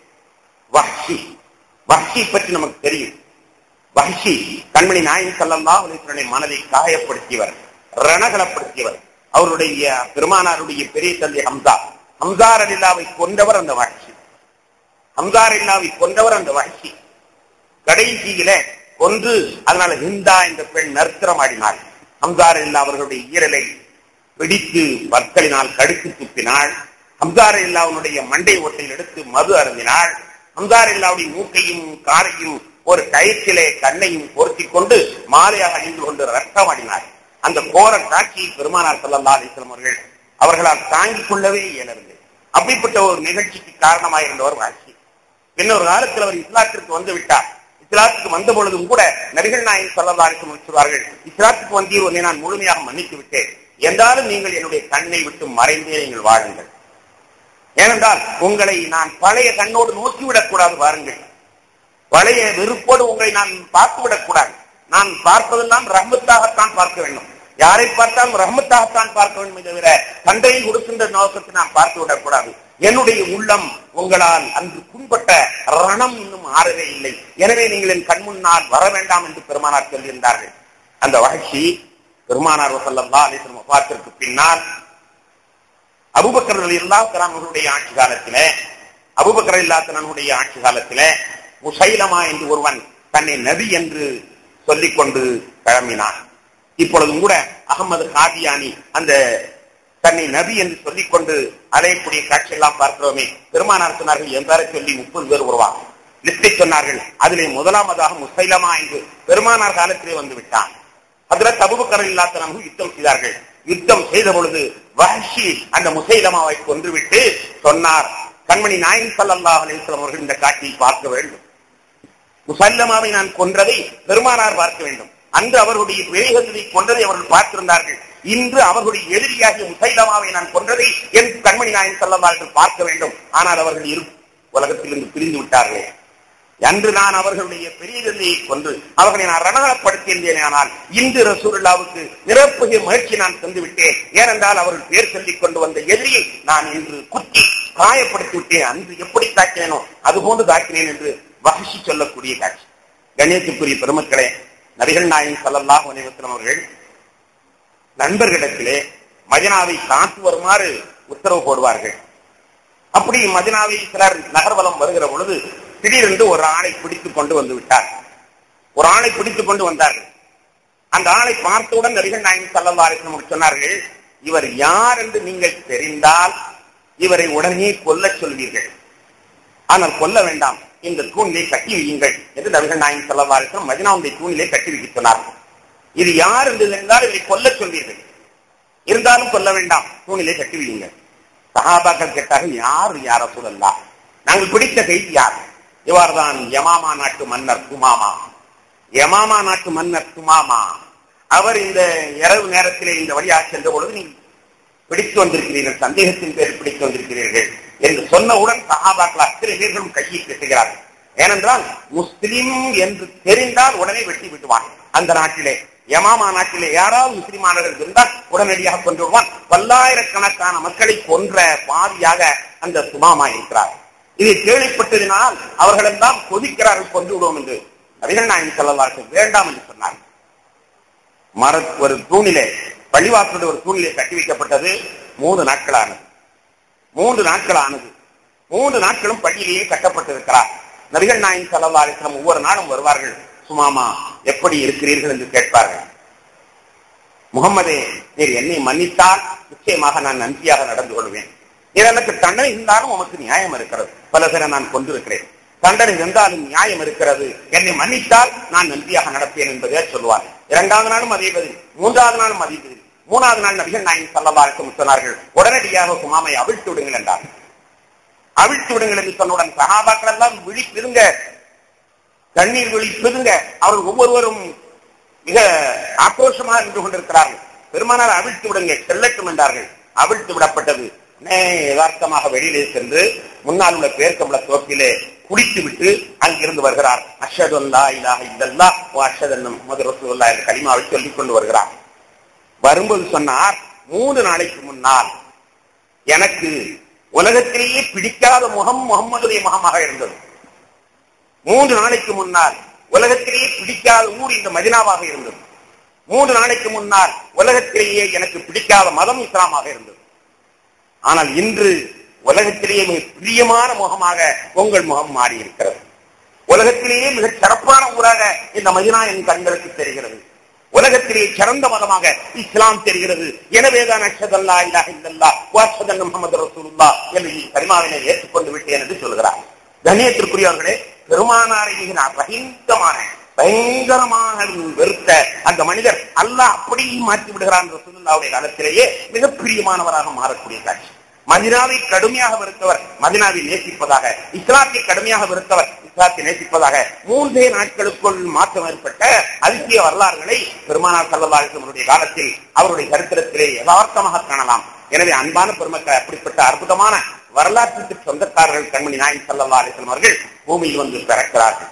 வஹ்ஷி வஹ்ஷி பற்றி நமக்கு தெரியும் வஹ்ஷி கண்மணி நாயன் சல்லல்லா அலிஸ்வனுடைய மனதை காயப்படுத்தியவர் ரணகலப்படுத்தியவர் அவருடைய பெருமானாருடைய பெரிய தந்தை ஹம்சா ஹம்சார் அலில்லாவை கொண்டவர் அந்த வஹ்ஷி ஹம்சார் இல்லாவை கொண்டவர் அந்த வஹ்ஷி கடைசியில கொன்று அதனால ஹிந்தா என்ற பெண் நர்த்தனம் ஆடினார் ஹம்சார் இல்லா அவர்களுடைய ஈரலை பிடித்து பற்களினால் கடுத்து துப்பினாள் ஹம்சார் இல்லாவுடைய மண்டை ஓட்டையில் எடுத்து மது அருந்தினாள் ஹம்சார் இல்லாவுடைய மூக்கையும் காரையும் ஒரு கயிற்றிலே கண்ணையும் பொருத்தி கொண்டு மாலையாக அணிந்து கொண்டு ரத்தம் அடினார் அந்த கோர காட்சியை பெருமானார் சல்லல்லா அலிஸ்லாம் அவர்கள் அவர்களால் தாங்கிக் கொள்ளவே இயலவில்லை அப்படிப்பட்ட ஒரு நிகழ்ச்சிக்கு காரணமாயிருந்தவர் வாசி பின்னொரு காலத்தில் அவர் இஸ்லாத்திற்கு வந்து விட்டார் இஸ்லாத்துக்கு வந்த பொழுதும் கூட நபிகள் நாயகம் சல்லல்லா அலிஸ்லாம் சொல்வார்கள் இஸ்லாத்துக்கு வந்தீர் ஒன்றை நான் முழுமையாக மன்னித்து விட்டேன் என்றாலும் நீங்கள் என்னுடைய கண்ணை விட்டு மறைந்தே நீங்கள் வாழுங்கள் ஏனென்றால் உங்களை நான் பழைய கண்ணோடு நோக்கிவிடக் கூடாது பாருங்கள் பழைய வெறுப்போடு உங்களை நான் பார்த்து விடக்கூடாது நான் பார்ப்பதெல்லாம் ரஹ்மத்தாகத்தான் பார்க்க வேண்டும் யாரை பார்த்தாலும் ரஹ்மத்தாகத்தான் பார்க்க வேண்டும் தவிர தந்தையை கொடுக்கின்ற நோக்கத்தை நான் பார்த்து விடக்கூடாது என்னுடைய உள்ளம் உங்களால் அன்று புண்பட்ட ரணம் இன்னும் ஆறவே இல்லை எனவே நீங்கள் என் கண் முன்னால் வர வேண்டாம் என்று பெருமானார் சொல்லியிருந்தார்கள் அந்த வளர்ச்சி பெருமானார் வசல்லா அலிஸ்லம் வபாத்திற்கு பின்னால் அபுபக்கர் இல்லா அவர்களுடைய ஆட்சி காலத்திலே அபுபக்கர் இல்லாத்தனுடைய ஆட்சி காலத்திலே முசைலமா என்று ஒருவன் தன்னை நபி என்று சொல்லிக் கொண்டு கிளம்பினான் இப்பொழுதும் கூட அகமது காதியானி அந்த தன்னை நபி என்று சொல்லிக் கொண்டு அலையக்கூடிய காட்சி எல்லாம் பார்க்கிறோமே பெருமானார் சொன்னார்கள் என் பேரை சொல்லி முப்பது பேர் வருவாங்க லிஸ்டை சொன்னார்கள் அதிலே முதலாவதாக முசைலமா என்று பெருமானார் காலத்திலே வந்து விட்டான் அதுல தபுபக்கர் இல்லாத்தனமும் யுத்தம் செய்தார்கள் யுத்தம் செய்த பொழுது வஹஷி அந்த முசைலமாவை கொன்றுவிட்டு சொன்னார் கண்மணி நாயன் சல்லல்லா அலிஸ்லாம் அவர்கள் இந்த காட்சியை பார்க்க வேண்டும் முசல்லமாவை நான் கொன்றதை பெருமானார் பார்க்க வேண்டும் அன்று அவர்களுடைய பிழைகளை கொன்றதை அவர்கள் பார்த்திருந்தார்கள் இன்று அவர்களுடைய எதிரியாகிய முசைலமாவை நான் கொன்றதை என் கண்மணி நாயன் சல்லல்லார்கள் பார்க்க வேண்டும் ஆனால் அவர்கள் இரு உலகத்திலிருந்து பிரிந்து விட்டார்களே அன்று நான் அவர்களுடைய பெரிய தந்தையை கொன்று அவர்களை நான் ரணகப்படுத்தியிருந்தேன் ஆனால் இன்று ரசூல்லாவுக்கு நிரப்புகிற முயற்சி நான் தந்து விட்டேன் ஏனென்றால் அவர்கள் பேர் சொல்லிக் கொண்டு வந்த எதிரியை நான் இன்று குத்தி காயப்படுத்தி விட்டேன் அன்று எப்படி தாக்கினேனோ அதுபோன்று தாக்கினேன் என்று வகிச்சு சொல்லக்கூடிய காட்சி கணேசுக்குரிய பெருமக்களே நபிகள் நாயகம் சல்லல்லாஹ் அனைவசலம் அவர்கள் நண்பர்களிடத்திலே மதினாவை காத்து வருமாறு உத்தரவு போடுவார்கள் அப்படி மதினாவை சிலர் நகர்வலம் வருகிற பொழுது திடீரென்று ஒரு ஆளை பிடித்துக் கொண்டு வந்து விட்டார் ஒரு ஆளை பிடித்துக் கொண்டு வந்தார்கள் அந்த ஆளை பார்த்தவுடன் நபிகள் நாயகம் சல்லல்லா அலிஸ்லம் சொன்னார்கள் இவர் யார் என்று நீங்கள் தெரிந்தால் இவரை உடனே கொல்ல சொல்வீர்கள் ஆனால் கொல்ல வேண்டாம் இந்த தூணிலே கட்டி வையுங்கள் என்று நபிகள் நாயகம் சல்லல்லா அலிஸ்லம் மதினாவுடைய தூணிலே கட்டி வைக்க சொன்னார்கள் இது யார் என்று தெரிந்தால் இவரை கொல்ல சொல்வீர்கள் இருந்தாலும் கொல்ல வேண்டாம் தூணிலே கட்டி வையுங்கள் சகாபாக்கள் கேட்டார்கள் யார் யார சொல்லலாம் நாங்கள் பிடித்த கைதி யார் இவர்தான் யமாமா நாட்டு மன்னர் குமாமா யமாமா நாட்டு மன்னர் குமாமா அவர் இந்த இரவு நேரத்திலே இந்த வழியாக சென்ற பொழுது நீ பிடித்து வந்திருக்கிறீர்கள் சந்தேகத்தின் பேரில் பிடித்து வந்திருக்கிறீர்கள் என்று சொன்னவுடன் சகாபாக்கள் அத்தனை பேர்களும் கையை கட்டுகிறார்கள் ஏனென்றால் முஸ்லிம் என்று தெரிந்தால் உடனே வெட்டி விட்டுவான் அந்த நாட்டிலே யமாமா நாட்டிலே யாராவது முஸ்லிமானவர்கள் இருந்தால் உடனடியாக கொண்டு விடுவான் பல்லாயிரக்கணக்கான மக்களை கொன்ற பாதியாக அந்த சுமாமா இருக்கிறார் இதை கேள்விப்பட்டதினால் அவர்கள் எல்லாம் கொதிக்கிறார்கள் கொண்டு விடுவோம் என்று நபிகள் நாயகம் செல்லவார்கள் வேண்டாம் என்று சொன்னார் மர ஒரு தூணிலே பள்ளிவாசலுடைய ஒரு தூணிலே கட்டி வைக்கப்பட்டது மூன்று நாட்களானது மூன்று நாட்களானது மூன்று நாட்களும் பள்ளியிலேயே கட்டப்பட்டிருக்கிறார் நபிகள் நாயகம் செல்லவாரிசனம் ஒவ்வொரு நாளும் வருவார்கள் சுமாமா எப்படி இருக்கிறீர்கள் என்று கேட்பார்கள் முகமதே நீர் என்னை மன்னித்தால் நிச்சயமாக நான் நன்றியாக நடந்து கொள்வேன் எனக்கு தண்டனை இருந்தாலும் உமக்கு நியாயம் இருக்கிறது பல பேரை நான் கொண்டிருக்கிறேன் தண்டனை இருந்தாலும் நியாயம் இருக்கிறது என்னை மன்னித்தால் நான் நன்றியாக நடப்பேன் என்பதே சொல்வார் இரண்டாவது நாளும் அதே பதில் மூன்றாவது நாளும் அதே பதில் மூணாவது நாள் நபிகள் நாயகம் சல்லவாருக்கும் சொன்னார்கள் உடனடியாக சுமாமை அவிழ்த்து விடுங்கள் என்றார் அவிழ்த்து விடுங்கள் என்று சொன்னவுடன் சகாபாக்கள் எல்லாம் விழிப்பிருங்க கண்ணீர் விழிப்பிருங்க அவர்கள் ஒவ்வொருவரும் மிக ஆக்ரோஷமாக நின்று கொண்டிருக்கிறார்கள் பெருமானார் அவிழ்த்து விடுங்க செல்லட்டும் என்றார்கள் அவிழ்த்து விடப்பட்டது யதார்த்தமாக வெளியிலே சென்று முன்னால் உள்ள பேர்க்கமுள்ள தோப்பிலே குடித்து விட்டு அங்கிருந்து வருகிறார் அஷது அல்லா இலாக இல்லல்லா அஷத் முகமது ரசூல்லா என்ற கலிமாவை சொல்லிக் கொண்டு வருகிறார் வரும்போது சொன்னார் மூன்று நாளைக்கு முன்னால் எனக்கு உலகத்திலேயே பிடிக்காத முகம் முகம்மதுடைய முகமாக இருந்தது மூன்று நாளைக்கு முன்னால் உலகத்திலேயே பிடிக்காத ஊர் இந்த மதினாவாக இருந்தது மூன்று நாளைக்கு முன்னால் உலகத்திலேயே எனக்கு பிடிக்காத மதம் இஸ்லாமாக இருந்தது ஆனால் இன்று உலகத்திலேயே மிக பிரியமான முகமாக உங்கள் முகம் மாறி இருக்கிறது உலகத்திலேயே மிக சிறப்பான ஊராக இந்த மதினா என் கண்களுக்கு தெரிகிறது உலகத்திலே சிறந்த மதமாக இஸ்லாம் தெரிகிறது எனவேதான் அஷதல்லா இல்லாஹ இல்லல்லா வாஷதன் முகமது ரசூலுல்லா என்று கரிமாவினை ஏற்றுக்கொண்டு விட்டேன் என்று சொல்கிறார் கண்ணியத்திற்குரியவர்களே பெருமானாரை மிக ரஹீந்தமான பயங்கரமாக வெறுத்த அந்த மனிதர் அல்லாஹ் அப்படி மாற்றி விடுகிறான் ரசூலுல்லாவுடைய காலத்திலேயே மிக பிரியமானவராக மாறக்கூடிய காட்சி மதினாவை கடுமையாக வெறுத்தவர் மதினாவை நேசிப்பதாக இஸ்லாத்தை கடுமையாக வெறுத்தவர் இஸ்லாத்தை நேசிப்பதாக மூன்றே நாட்களுக்குள் மாற்றம் ஏற்பட்ட அதிசய வரலாறுகளை பெருமானார் சல்லல்லாஹுடைய காலத்தில் அவருடைய சரித்திரத்திலே யதார்த்தமாக காணலாம் எனவே அன்பான பெருமக்கள் அப்படிப்பட்ட அற்புதமான வரலாற்றுக்கு சொந்தக்காரர்கள் கண்மணி நாயன் சல்லல்லா அலிஸ்லம் அவர்கள் பூமியில் வந்து பிறக்கிறார்கள்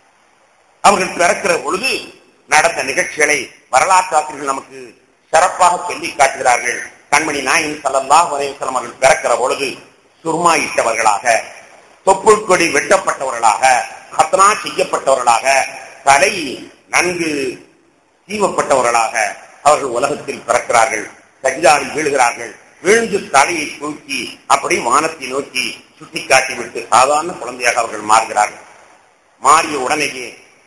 அவர்கள் பிறக்கிற பொழுது நடந்த நிகழ்ச்சிகளை வரலாற்று ஆசிரியர்கள் நமக்கு சிறப்பாக சொல்லி காட்டுகிறார்கள் கண்மணி நாயின் சல்லல்லா வரைவசலம் அவர்கள் பிறக்கிற பொழுது சுர்மா இட்டவர்களாக தொப்புள் கொடி வெட்டப்பட்டவர்களாக கத்தனா செய்யப்பட்டவர்களாக தலை நன்கு சீவப்பட்டவர்களாக அவர்கள் உலகத்தில் பிறக்கிறார்கள் சஜிதாவில் வீழுகிறார்கள் விழுந்து தலையை தூக்கி அப்படி வானத்தை நோக்கி சுட்டி காட்டிவிட்டு சாதாரண குழந்தையாக அவர்கள் மாறுகிறார்கள் மாறிய உடனேயே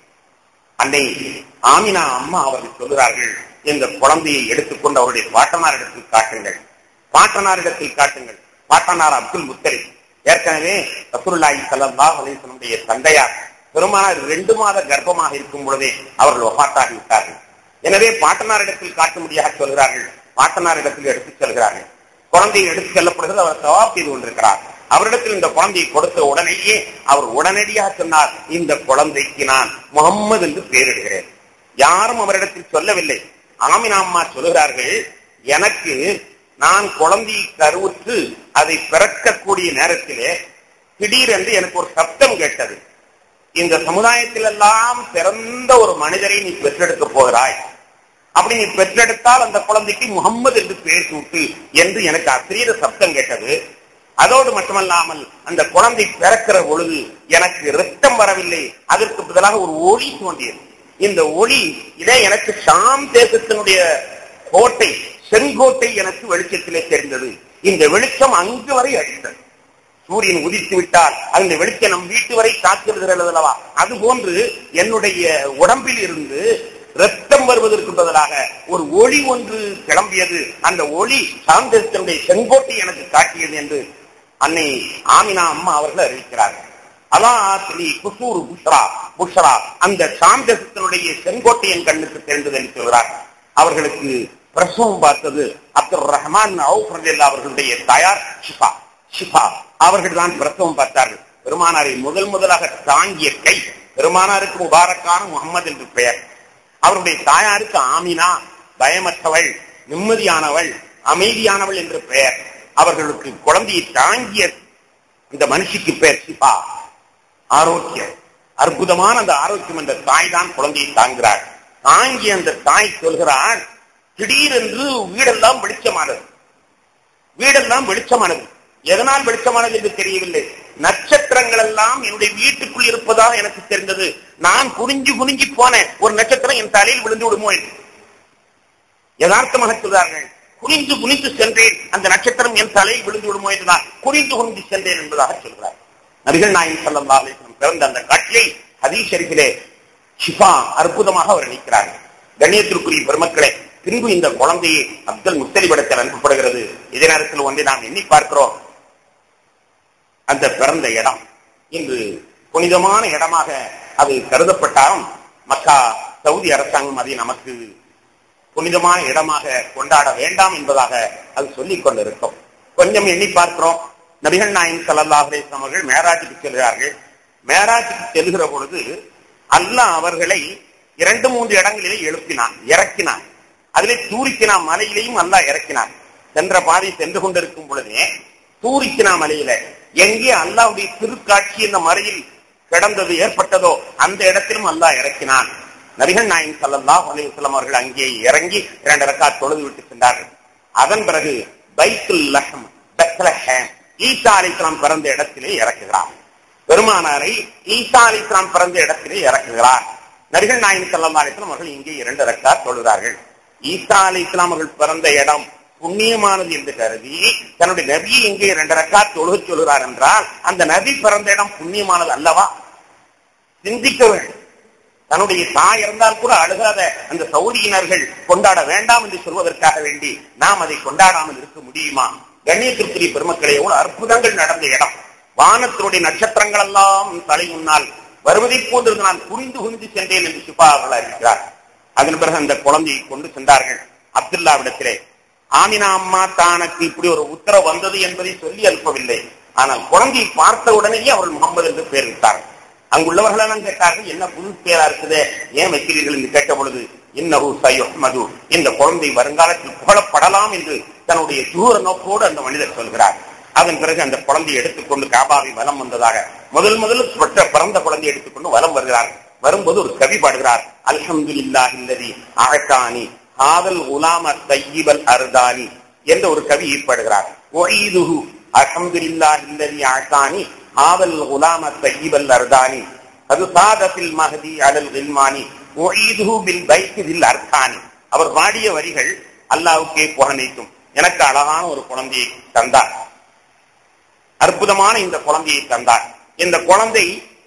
அன்னை ஆமினா அம்மா அவர்கள் சொல்கிறார்கள் இந்த குழந்தையை எடுத்துக்கொண்டு அவருடைய பாட்டனாரிடத்தில் காட்டுங்கள் பாட்டனாரிடத்தில் காட்டுங்கள் பாட்டனார் அப்துல் முத்தரி ஏற்கனவே ரசூல்லாய் சல்லாஹ் அலிசனுடைய தந்தையார் பெருமானார் ரெண்டு மாத கர்ப்பமாக இருக்கும் பொழுதே அவர்கள் ஒப்பாட்டாகி விட்டார்கள் எனவே பாட்டனாரிடத்தில் காட்டும்படியாக சொல்கிறார்கள் பாட்டனாரிடத்தில் எடுத்துச் செல்கிறார்கள் குழந்தையை எடுத்துச் செல்லப்படுகிறது அவர் சவாப் செய்து கொண்டிருக்கிறார் அவரிடத்தில் இந்த குழந்தையை கொடுத்த உடனேயே அவர் உடனடியாக சொன்னார் இந்த குழந்தைக்கு நான் முகம்மது என்று பெயரிடுகிறேன் யாரும் அவரிடத்தில் சொல்லவில்லை ஆமினா அம்மா சொல்லுகிறார்கள் எனக்கு நான் குழந்தையை கருவுற்று அதை பிறக்கக்கூடிய நேரத்திலே திடீரென்று எனக்கு ஒரு சப்தம் கேட்டது இந்த சமுதாயத்தில் எல்லாம் சிறந்த ஒரு மனிதரை நீ பெற்றெடுக்க போகிறாய் அப்படி நீ பெற்றெடுத்தால் அந்த குழந்தைக்கு முகம்மது என்று பெயர் சூட்டு என்று எனக்கு அசிரீத சப்தம் கேட்டது அதோடு மட்டுமல்லாமல் அந்த குழந்தை பிறக்கிற பொழுது எனக்கு ரத்தம் வரவில்லை அதற்கு பதிலாக ஒரு ஒளி தோன்றியது இந்த ஒளி இதே எனக்கு ஷாம் தேசத்தினுடைய கோட்டை செங்கோட்டை எனக்கு வெளிச்சத்திலே தெரிந்தது இந்த வெளிச்சம் அங்கு வரை அடித்தது சூரியன் உதித்து விட்டால் அந்த வெளிச்சம் நம் வீட்டு வரை காத்திருக்கிறது அல்லவா அது போன்று என்னுடைய உடம்பில் இருந்து ரத்தம் வருவதற்கு பதிலாக ஒரு ஒளி ஒன்று கிளம்பியது அந்த ஒளி சாந்தத்தினுடைய செங்கோட்டை எனக்கு காட்டியது என்று அன்னை ஆமினா அம்மா அவர்கள் அறிவிக்கிறார்கள் அதான் ஸ்ரீ குசூர் புஷ்ரா புஷ்ரா அந்த சாந்தத்தினுடைய செங்கோட்டை என் கண்ணுக்கு தெரிந்தது என்று சொல்கிறார் அவர்களுக்கு பிரசவம் பார்த்தது அப்துல் ரஹ்மான் அவர்களுடைய தாயார் ஷிஃபா ஷிஃபா அவர்கள் தான் பிரசவம் பார்த்தார்கள் பெருமானாரை முதல் முதலாக தாங்கிய கை பெருமானாருக்கு முபாரக்கான முகமது என்று பெயர் அவருடைய தாயாருக்கு ஆமினா பயமற்றவள் நிம்மதியானவள் அமைதியானவள் என்று பெயர் அவர்களுக்கு குழந்தையை தாங்கிய இந்த மனுஷிக்கு பெயர் சிபா ஆரோக்கியம் அற்புதமான அந்த ஆரோக்கியம் என்ற தாய் தான் குழந்தையை தாங்குகிறார் தாங்கிய அந்த தாய் சொல்கிறார் திடீரென்று வீடெல்லாம் வெளிச்சமானது வீடெல்லாம் வெளிச்சமானது எதனால் வெளிச்சமானது என்று தெரியவில்லை நட்சத்திரங்கள் எல்லாம் என்னுடைய வீட்டுக்குள் இருப்பதாக எனக்கு தெரிந்தது நான் குனிஞ்சு குனிஞ்சு போனேன் ஒரு நட்சத்திரம் என் தலையில் விழுந்து விடுமோ என்று யதார்த்தமாக சொல்றார்கள் குனிந்து குனிந்து சென்றேன் அந்த நட்சத்திரம் என் தலையில் விழுந்து விடுமோ என்று நான் குனிந்து குனிந்து சென்றேன் என்பதாக சொல்கிறார் நபிகள் நாயன் சல்லா அலிஸ்லம் பிறந்த அந்த காட்சியை ஹதீஸ் ஷெரீஃபிலே ஷிஃபா அற்புதமாக அவர் நிற்கிறார்கள் கண்ணியத்திற்குரிய பெருமக்களே பின்பு இந்த குழந்தையை அப்துல் முத்தலிபிடத்தில் அனுப்பப்படுகிறது இதே நேரத்தில் ஒன்றை நாம் எண்ணி பார்க்கிறோம் அந்த பிறந்த இடம் இன்று புனிதமான இடமாக அது கருதப்பட்டாலும் மக்கா சவுதி அரசாங்கம் அதை நமக்கு புனிதமான இடமாக கொண்டாட வேண்டாம் என்பதாக அது சொல்லிக் கொண்டிருக்கும் கொஞ்சம் எண்ணி பார்க்கிறோம் நபிகள் நாயன் சல்லாஹ் அலிஸ்லாம் அவர்கள் மேராஜுக்கு செல்கிறார்கள் மேராஜுக்கு செல்கிற பொழுது அல்லாஹ் அவர்களை இரண்டு மூன்று இடங்களிலே எழுப்பினான் இறக்கினான் அதிலே தூரிக்கினா மலையிலையும் அல்லாஹ் இறக்கினான் சென்ற பாதை சென்று கொண்டிருக்கும் பொழுதே தூரிக்கினா மலையில எங்கே அல்லாவுடைய திருக்காட்சி இந்த மறையில் கிடந்தது ஏற்பட்டதோ அந்த இடத்திலும் அல்லாஹ் இறக்கினான் நபிகள் நாயன் சல்லாஹ் அலிவசலம் அவர்கள் அங்கே இறங்கி இரண்டு ரக்கா தொழுது விட்டு சென்றார்கள் அதன் பிறகு பைத்துல் லஹம் பெத்லஹேம் ஈசா அலிஸ்லாம் பிறந்த இடத்திலே இறக்குகிறார் பெருமானாரை ஈசா அலிஸ்லாம் பிறந்த இடத்திலே இறக்குகிறார் நபிகள் நாயன் சல்லா அலிஸ்லாம் அவர்கள் இங்கே இரண்டு ரக்கா தொழுகிறார்கள் ஈசா அலி இஸ்லாம் அவர்கள் பிறந்த இடம் புண்ணியமானது என்று கருதி தன்னுடைய நபியை இங்கே இரண்டு ரக்கா தொழுக சொல்கிறார் என்றால் அந்த நபி பிறந்த இடம் புண்ணியமானது அல்லவா சிந்திக்க வேண்டும் தன்னுடைய தாய் இருந்தால் கூட அழுகாத அந்த சௌதியினர்கள் கொண்டாட வேண்டாம் என்று சொல்வதற்காக வேண்டி நாம் அதை கொண்டாடாமல் இருக்க முடியுமா கண்ணியத்திற்குரிய பெருமக்களே எவ்வளவு அற்புதங்கள் நடந்த இடம் வானத்தினுடைய நட்சத்திரங்கள் எல்லாம் தலை முன்னால் வருவதை போன்று நான் புரிந்து புரிந்து சென்றேன் என்று சிபா அவர்கள் அறிவிக்கிறார் அதன் பிறகு அந்த குழந்தையை கொண்டு சென்றார்கள் அப்துல்லாவிடத்திலே ஆமினா அம்மா தானக்கு இப்படி ஒரு உத்தரவு வந்தது என்பதை சொல்லி அனுப்பவில்லை ஆனால் குழந்தையை பார்த்த உடனேயே அவர்கள் முகமது என்று பெயர் விட்டார்கள் அங்குள்ளவர்களெல்லாம் கேட்டார்கள் என்ன புது பேரா இருக்குது ஏன் வைக்கிறீர்கள் என்று கேட்ட பொழுது இன்னஹு மது இந்த குழந்தை வருங்காலத்தில் புகழப்படலாம் என்று தன்னுடைய தூர நோக்கோடு அந்த மனிதர் சொல்கிறார் அதன் பிறகு அந்த குழந்தையை எடுத்துக்கொண்டு காபாவை வலம் வந்ததாக முதல் முதல் பெற்ற பிறந்த குழந்தையை எடுத்துக்கொண்டு வலம் வருகிறார் வரும்போது ஒரு கவி பாடுகிறார் அல்ஹம்துலில்லா இல்லதி அழகானி ஆதல் உலாம தையிபல் அருதானி என்ற ஒரு கவி ஈடுபடுகிறார் ஒய்துஹு அல்ஹம்துலில்லா இல்லதி அழகானி ஆவல் உலாம தையிபல் அர்தானி அது சாதத்தில் மகதி அலல் இல்மானி ஒய்துஹு பில் பைத்தில் அர்த்தானி அவர் பாடிய வரிகள் அல்லாவுக்கே புகழைக்கும் எனக்கு அழகான ஒரு குழந்தையை தந்தார் அற்புதமான இந்த குழந்தையை தந்தார் இந்த குழந்தை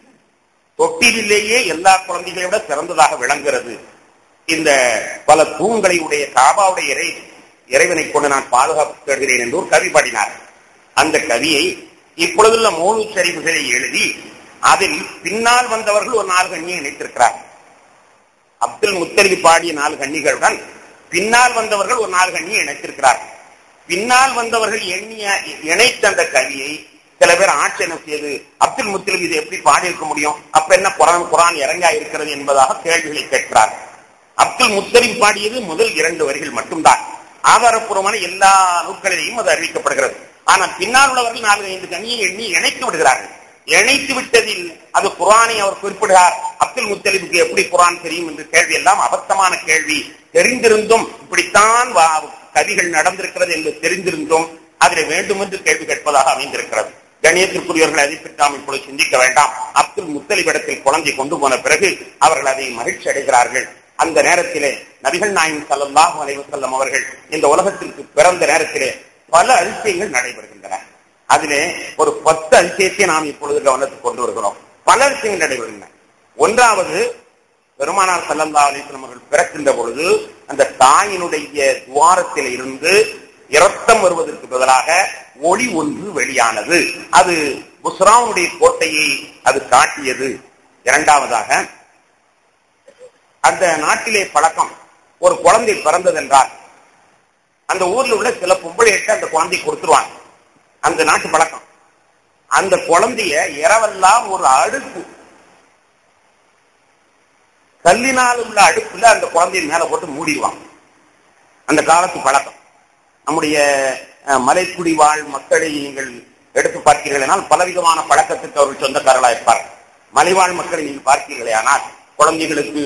தொட்டிலேயே எல்லா குழந்தைகளை விட சிறந்ததாக விளங்குகிறது இந்த பல தூண்களை உடைய காபாவுடைய இறை இறைவனை கொண்டு நான் பாதுகாப்பு தருகிறேன் என்று ஒரு கவி பாடினார் அந்த கவியை இப்பொழுதுள்ள மூணு சரிவுகளை எழுதி அதில் பின்னால் வந்தவர்கள் ஒரு நாலு கண்ணியை இணைத்திருக்கிறார் அப்துல் முத்தலி பாடிய நாலு கண்ணிகளுடன் பின்னால் வந்தவர்கள் ஒரு நாலு கண்ணியை இணைத்திருக்கிறார் பின்னால் வந்தவர்கள் எண்ணிய இணைத்த அந்த கவியை சில பேர் ஆட்சேபம் செய்து அப்துல் முத்தலிம் இது எப்படி பாடியிருக்க முடியும் அப்ப என்ன குரான் குரான் இறங்கா இருக்கிறது என்பதாக கேள்விகளை கேட்கிறார் அப்துல் முத்தலிம் பாடியது முதல் இரண்டு வரிகள் மட்டும்தான் ஆதாரப்பூர்வமான எல்லா நூல்களிலையும் அது அறிவிக்கப்படுகிறது ஆனால் பின்னால் உள்ளவர்கள் நான்கு ஐந்து கண்ணியை எண்ணி இணைத்து விடுகிறார்கள் இணைத்து விட்டதில் அது குரானை அவர் குறிப்பிடுகிறார் அப்துல் முத்தலிபுக்கு எப்படி குரான் தெரியும் என்று கேள்வி எல்லாம் அபத்தமான கேள்வி தெரிந்திருந்தும் இப்படித்தான் கதிகள் நடந்திருக்கிறது என்று தெரிந்திருந்தும் அதில் வேண்டும் என்று கேள்வி கேட்பதாக அமைந்திருக்கிறது கணியத்திற்குரியவர்கள் அதை பற்றி நாம் இப்பொழுது சிந்திக்க வேண்டாம் அப்துல் முத்தலிபிடத்தில் குழந்தை கொண்டு போன பிறகு அவர்கள் அதை மகிழ்ச்சி அடைகிறார்கள் அந்த நேரத்திலே நபிகள் நாயின் சல்லாஹ் அலைவசல்லம் அவர்கள் இந்த உலகத்திற்கு பிறந்த நேரத்திலே பல அதிசயங்கள் நடைபெறுகின்றன அதிலே ஒரு பத்து அதிசயத்தை நாம் இப்பொழுது கவனத்துக்கு கொண்டு வருகிறோம் பல அதிசயங்கள் நடைபெறுகின்றன ஒன்றாவது பெருமானார் சல்லல்லா அலிஸ்லம் அவர்கள் பிறக்கின்ற பொழுது அந்த தாயினுடைய துவாரத்தில் இருந்து இரத்தம் வருவதற்கு பதிலாக ஒளி ஒன்று வெளியானது அது புஸ்ராவுடைய கோட்டையை அது காட்டியது இரண்டாவதாக அந்த நாட்டிலே பழக்கம் ஒரு குழந்தை பிறந்ததென்றால் அந்த ஊர்ல உள்ள சில பொம்பளையிட்ட அந்த குழந்தை கொடுத்துருவாங்க அந்த நாட்டு பழக்கம் அந்த குழந்தைய இரவெல்லாம் ஒரு அடுப்பு கல்லினால் உள்ள அடுப்புல அந்த குழந்தைய மேல போட்டு மூடிடுவாங்க அந்த காலத்து பழக்கம் நம்முடைய மலைக்குடி வாழ் மக்களை நீங்கள் எடுத்து பார்த்தீர்கள் ஆனால் பலவிதமான பழக்கத்துக்கு அவர்கள் சொந்தக்காரர்களா இருப்பார்கள் மலைவாழ் மக்களை நீங்கள் பார்த்தீர்களே ஆனால் குழந்தைகளுக்கு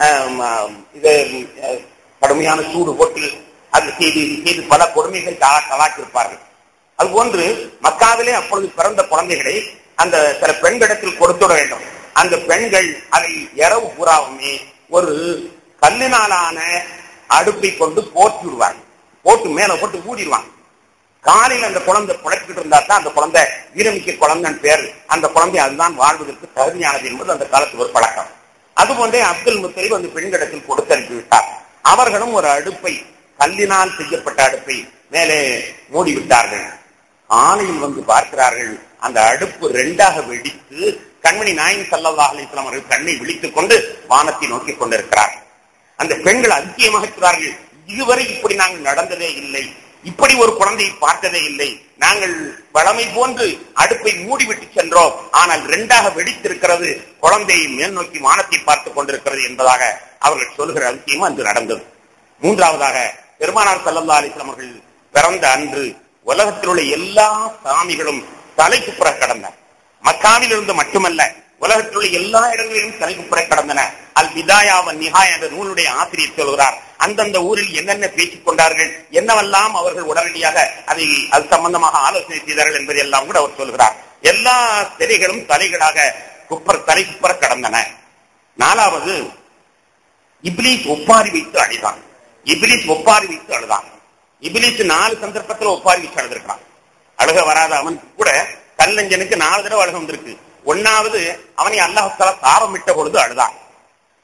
இது கடுமையான சூடு போட்டு அது செய்து செய்து பல கொடுமைகள் கலாக்கிருப்பார்கள் அதுபோன்று மக்காவிலே அப்பொழுது பிறந்த குழந்தைகளை அந்த சில பெண்களிடத்தில் கொடுத்துட வேண்டும் அந்த பெண்கள் அதை இரவு பூராவுமே ஒரு கல்லினாலான அடுப்பை கொண்டு போட்டு விடுவாங்க போட்டு மேல போட்டு மூடிடுவாங்க காலையில் அந்த குழந்தை புழைச்சிட்டு இருந்தா தான் அந்த குழந்தை வீரமிக்க குழந்தைன்னு பேர் அந்த குழந்தை அதுதான் வாழ்வதற்கு தகுதியானது என்பது அந்த காலத்தில் ஒரு பழக்கம் அதுபோன்றே அப்துல் முத்தலிப் அந்த பெண்களிடத்தில் கொடுத்து அனுப்பி விட்டார் அவர்களும் ஒரு அடுப்பை கல்லினால் செய்யப்பட்ட அடுப்பை மேலே மூடிவிட்டார்கள் ஆலையில் வந்து பார்க்கிறார்கள் அந்த அடுப்பு ரெண்டாக வெடித்து கண்மணி நாயின் சல்லா அலிஸ்லாம் அவர்கள் கண்ணை விழித்துக் கொண்டு வானத்தை நோக்கி கொண்டிருக்கிறார் அந்த பெண்கள் அதிசயமாக இருக்கிறார்கள் இதுவரை இப்படி நாங்கள் நடந்ததே இல்லை இப்படி ஒரு குழந்தையை பார்த்ததே இல்லை நாங்கள் வளமை போன்று அடுப்பை மூடிவிட்டு சென்றோம் ஆனால் இரண்டாக வெடித்திருக்கிறது குழந்தையை மேல் நோக்கி வானத்தை பார்த்துக் கொண்டிருக்கிறது என்பதாக அவர்கள் சொல்கிற அதிசயமும் அன்று நடந்தது மூன்றாவதாக பெருமானார் சல்லல்லா அலிஸ்லாம் அவர்கள் பிறந்த அன்று உலகத்தில் உள்ள எல்லா சாமிகளும் தலைக்கு புற கடந்தார் மக்காவில் இருந்து மட்டுமல்ல உலகத்தில் உள்ள எல்லா இடங்களிலும் தலைக்கு புற கடந்தன அல் விதாயாவன் நிஹா என்ற நூலுடைய ஆசிரியர் சொல்கிறார் அந்தந்த ஊரில் என்னென்ன பேசிக் கொண்டார்கள் என்னவெல்லாம் அவர்கள் உடனடியாக அதை அது சம்பந்தமாக ஆலோசனை செய்தார்கள் என்பதை எல்லாம் கூட அவர் சொல்கிறார் எல்லா சிலைகளும் தலைகளாக குப்பர் தலை குப்பர கடந்தன நாலாவது இப்லீஸ் ஒப்பாரி வைத்து அழிதான் இப்லீஸ் ஒப்பாரி வைத்து அழுதான் இப்லீஸ் நாலு சந்தர்ப்பத்தில் ஒப்பாரி வச்சு அழுதுருக்கான் அழுக வராத அவன் கூட கல்லஞ்சனுக்கு நாலு தடவை அழுக வந்திருக்கு ஒன்னாவது அவனை அல்லாஹால சாபமிட்ட பொழுது அழுதான்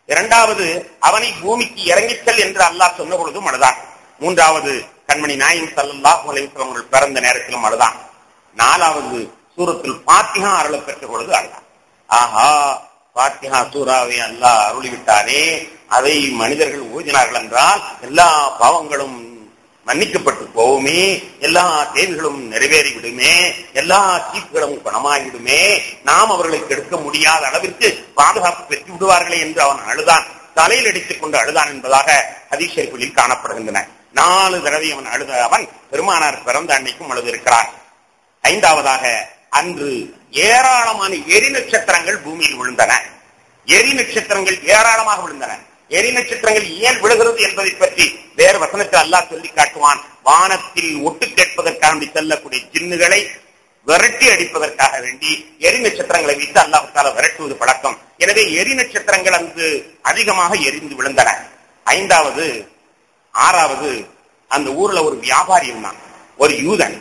இரண்டாவது அவனை பூமிக்கு இறங்கிச் செல் என்று அல்லாஹ் சொன்ன பொழுதும் அழுதான் மூன்றாவது கண்மணி நாயம் சல்லல்லாஹு அலைஹி வஸல்லம் அவர்கள் பிறந்த நேரத்திலும் அழுதான் நாலாவது சூரத்தில் பாத்திகா அருளப் பெற்ற பொழுது அழுதான் ஆஹா பாத்திகா சூறாவை அல்லாஹ் அருளிவிட்டாரே அதை மனிதர்கள் ஊதினார்கள் என்றால் எல்லா பாவங்களும் மன்னிக்கப்பட்டு போவுமே எல்லா தேவைகளும் நிறைவேறி விடுமே எல்லா சீப்புகளும் குணமாகிவிடுமே நாம் அவர்களை கெடுக்க முடியாத அளவிற்கு பாதுகாப்பு பெற்று விடுவார்களே என்று அவன் அழுதான் தலையில் அடித்துக் கொண்டு அழுதான் என்பதாக ஹதீஷரிப்புகளில் காணப்படுகின்றன நாலு தடவை அவன் அழுத அவன் பெருமானார் பிறந்த அன்னைக்கும் அழுதிருக்கிறார் ஐந்தாவதாக அன்று ஏராளமான எரி நட்சத்திரங்கள் பூமியில் விழுந்தன எரி நட்சத்திரங்கள் ஏராளமாக விழுந்தன எரி நட்சத்திரங்கள் ஏன் விழுகிறது என்பதை பற்றி வேறு வசனத்தில் அல்லாஹ் சொல்லி காட்டுவான் வானத்தில் ஒட்டு கேட்பதற்காக வேண்டி செல்லக்கூடிய ஜின்னுகளை விரட்டி அடிப்பதற்காக வேண்டி எரி நட்சத்திரங்களை வைத்து அல்லாஹால விரட்டுவது பழக்கம் எனவே எரி நட்சத்திரங்கள் அங்கு அதிகமாக எரிந்து விழுந்தன ஐந்தாவது ஆறாவது அந்த ஊர்ல ஒரு வியாபாரி இருந்தான் ஒரு யூதன்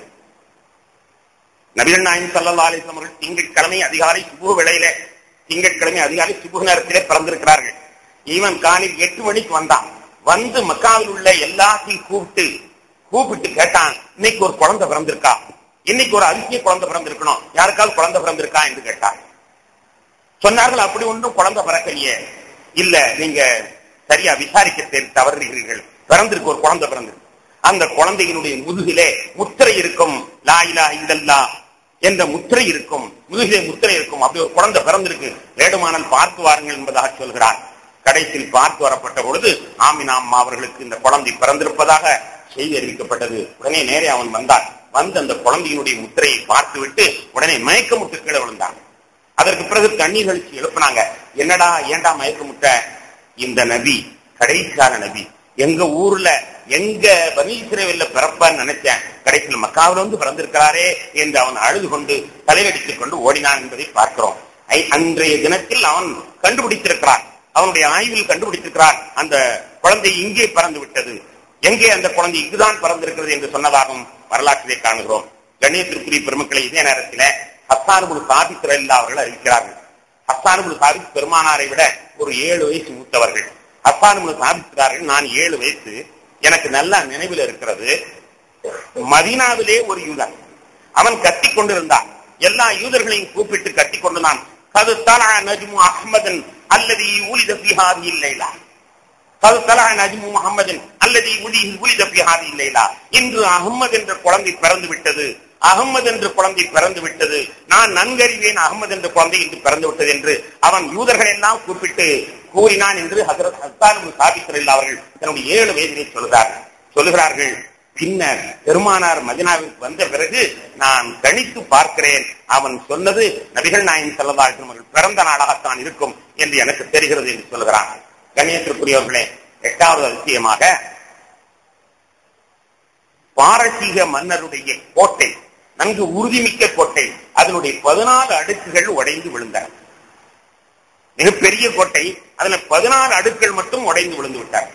நபிகள் நாயன் சல்லா அலிஸ்லாம் அவர்கள் திங்கட்கிழமை அதிகாலை சுபு வேளையில திங்கட்கிழமை அதிகாலை சுபு நேரத்திலே பிறந்திருக்கிறார்கள் இவன் காலையில் எட்டு மணிக்கு வந்தான் வந்து மக்காவில் உள்ள எல்லாத்தையும் கூப்பிட்டு கூப்பிட்டு கேட்டான் இன்னைக்கு ஒரு குழந்தை பிறந்திருக்கா இன்னைக்கு ஒரு அதிசய குழந்தை பிறந்திருக்கணும் யாருக்காவது குழந்தை பிறந்திருக்கா என்று கேட்டான் சொன்னார்கள் அப்படி ஒன்றும் குழந்தை பிறக்கலையே இல்ல நீங்க சரியா விசாரிக்க தெரி- தவறுகிறீர்கள் பிறந்திருக்கு ஒரு குழந்தை பிறந்திருக்கு அந்த குழந்தையினுடைய முதுகிலே முத்திரை இருக்கும் லா இலா இல்லல்லா என்ற முத்திரை இருக்கும் முதுகிலே முத்திரை இருக்கும் அப்படி ஒரு குழந்தை பிறந்திருக்கு வேடுமானல் பார்த்து வாருங்கள் என்பதாக சொல்கிறார் கடைசியில் பார்த்து வரப்பட்ட பொழுது ஆமினா அம்மா அவர்களுக்கு இந்த குழந்தை பிறந்திருப்பதாக செய்தி அறிவிக்கப்பட்டது உடனே நேரே அவன் வந்தான் வந்து அந்த குழந்தையினுடைய முத்திரையை பார்த்துவிட்டு உடனே மயக்கமுட்டு கீழே விழுந்தான் அதற்கு பிறகு தண்ணீர் கழிச்சு எழுப்புனாங்க என்னடா ஏன்டா மயக்கமுட்ட இந்த நபி கடைசியான நபி எங்க ஊர்ல எங்க பனீஸ்வரவில்ல பிறப்பான்னு நினைச்சேன் கடைசியில் மக்காவில வந்து பிறந்திருக்கிறாரே என்று அவன் அழுது கொண்டு தலையடித்துக் கொண்டு ஓடினான் என்பதை பார்க்கிறோம் ஐ- அன்றைய தினத்தில் அவன் கண்டுபிடித்திருக்கிறான் அவனுடைய ஆய்வில் கண்டுபிடித்திருக்கிறான் அந்த குழந்தை இங்கே பிறந்து விட்டது எங்கே அந்த குழந்தை இங்குதான் பிறந்திருக்கிறது என்று சொன்னதாகவும் வரலாற்றிலே காணுகிறோம் கண்ணியத்திற்குரிய பெருமக்களை இதே நேரத்தில் ஹஸ்தானுபுல் சாபித் ரல்லா அவர்கள் அறிவிக்கிறார்கள் ஹஸ்தானுபுல் சாபித் பெருமானாரை விட ஒரு ஏழு வயசு மூத்தவர்கள் ஹஸ்தானுபுல் சாபிக்கிறார்கள் நான் ஏழு வயசு எனக்கு நல்லா நினைவில் இருக்கிறது மதீனாவிலே ஒரு யூதன் அவன் கத்திக் கொண்டிருந்தான் எல்லா யூதர்களையும் கூப்பிட்டு கத்திக் கொண்டிருந்தான் கது தலா நஜ்மு அஹ்மதன் அல்லது ஊலித பிஹாதி இல்லைலா கது தலா நஜ்மு முகமதன் அல்லது உலி உலித பிஹாதி இல்லைலா இன்று அகமது என்ற குழந்தை பிறந்து விட்டது அகமது என்ற குழந்தை பிறந்து விட்டது நான் நன்கறிவேன் அகமது என்ற குழந்தை இன்று பிறந்து விட்டது என்று அவன் யூதர்கள் எல்லாம் கூப்பிட்டு கூறினான் என்று ஹசரத் ஹஸ்தான் சாபித்திரில் அவர்கள் தன்னுடைய ஏழு வயதிலே சொல்கிறார்கள் சொல்லுகிறார்கள் பின்னர் பெருமானார் மதினாவிற்கு வந்த பிறகு நான் கணித்து பார்க்கிறேன் அவன் சொன்னது நபிகள் நாயன் செல்லதாட்டும் அவர்கள் பிறந்த நாளாகத்தான் இருக்கும் என்று எனக்கு தெரிகிறது என்று சொல்கிறான் கண்ணியத்திற்குரியவர்களே எட்டாவது அதிசயமாக பாரசீக மன்னருடைய கோட்டை நன்கு உறுதிமிக்க கோட்டை அதனுடைய பதினாலு அடுக்குகள் உடைந்து விழுந்தன மிகப்பெரிய கோட்டை அதுல பதினாலு அடுக்குகள் மட்டும் உடைந்து விழுந்து விட்டார்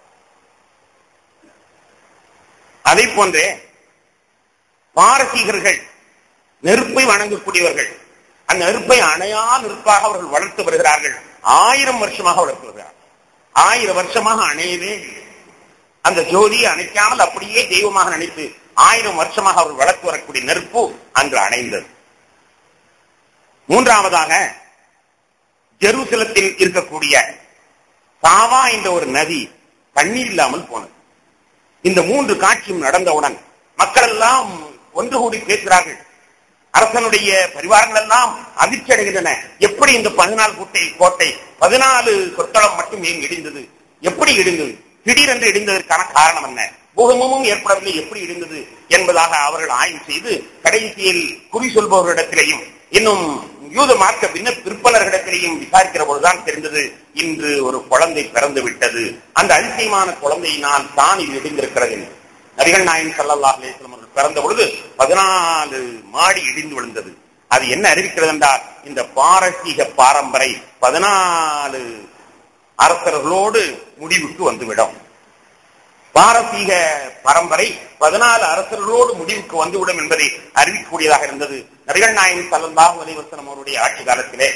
அதை போன்றே பாரசீகர்கள் நெருப்பை வணங்கக்கூடியவர்கள் அந்த நெருப்பை அணையா நெருப்பாக அவர்கள் வளர்த்து வருகிறார்கள் ஆயிரம் வருஷமாக வளர்த்து வருகிறார்கள் ஆயிரம் வருஷமாக அணையவே இல்லை. அந்த ஜோதியை அணைக்காமல் அப்படியே தெய்வமாக நினைத்து ஆயிரம் வருஷமாக அவர் வளர்த்து வரக்கூடிய நெருப்பு அன்று அணைந்தது மூன்றாவதாக ஜெருசலத்தில் இருக்கக்கூடிய சாவா என்ற ஒரு நதி தண்ணீர் இல்லாமல் போனது இந்த மூன்று காட்சியும் நடந்தவுடன் மக்கள் எல்லாம் ஒன்று கூடி பேசுகிறார்கள் அரசனுடைய பரிவாரங்கள் எல்லாம் அதிர்ச்சி அடைகின்றன எப்படி இந்த பதினாலு கோட்டை கோட்டை பதினாலு கொத்தளம் மட்டும் ஏன் இடிந்தது எப்படி இடிந்தது திடீரென்று இடிந்ததற்கான காரணம் என்ன பூகம்பமும் ஏற்படவில்லை எப்படி இடிந்தது என்பதாக அவர்கள் ஆய்வு செய்து கடைசியில் குறி சொல்பவர்களிடத்திலேயும் இன்னும் யூத மார்க்க பின்ன விற்பனர்களிடத்திலேயும் விசாரிக்கிற பொழுதுதான் தெரிந்தது இன்று ஒரு குழந்தை பிறந்து விட்டது அந்த அதிசயமான குழந்தையினால் தான் இது இடிந்திருக்கிறது என்று. நபிகள் நாயன் ஸல்லல்லாஹு அலைஹி வஸல்லம் அவர்கள் பிறந்த பொழுது பதினாலு மாடி இடிந்து விழுந்தது அது என்ன அறிவிக்கிறது என்றால் இந்த பாரசீக பாரம்பரை பதினாலு அரசர்களோடு முடிவுக்கு வந்துவிடும் பாரசீக பரம்பரை பதினாலு அரசர்களோடு முடிவுக்கு வந்துவிடும் என்பதை அறிவிக்கக்கூடியதாக இருந்தது நபிகள் நாயகம் ஸல்லல்லாஹு அலைஹி வஸல்லம் அவருடைய ஆட்சி காலத்திலே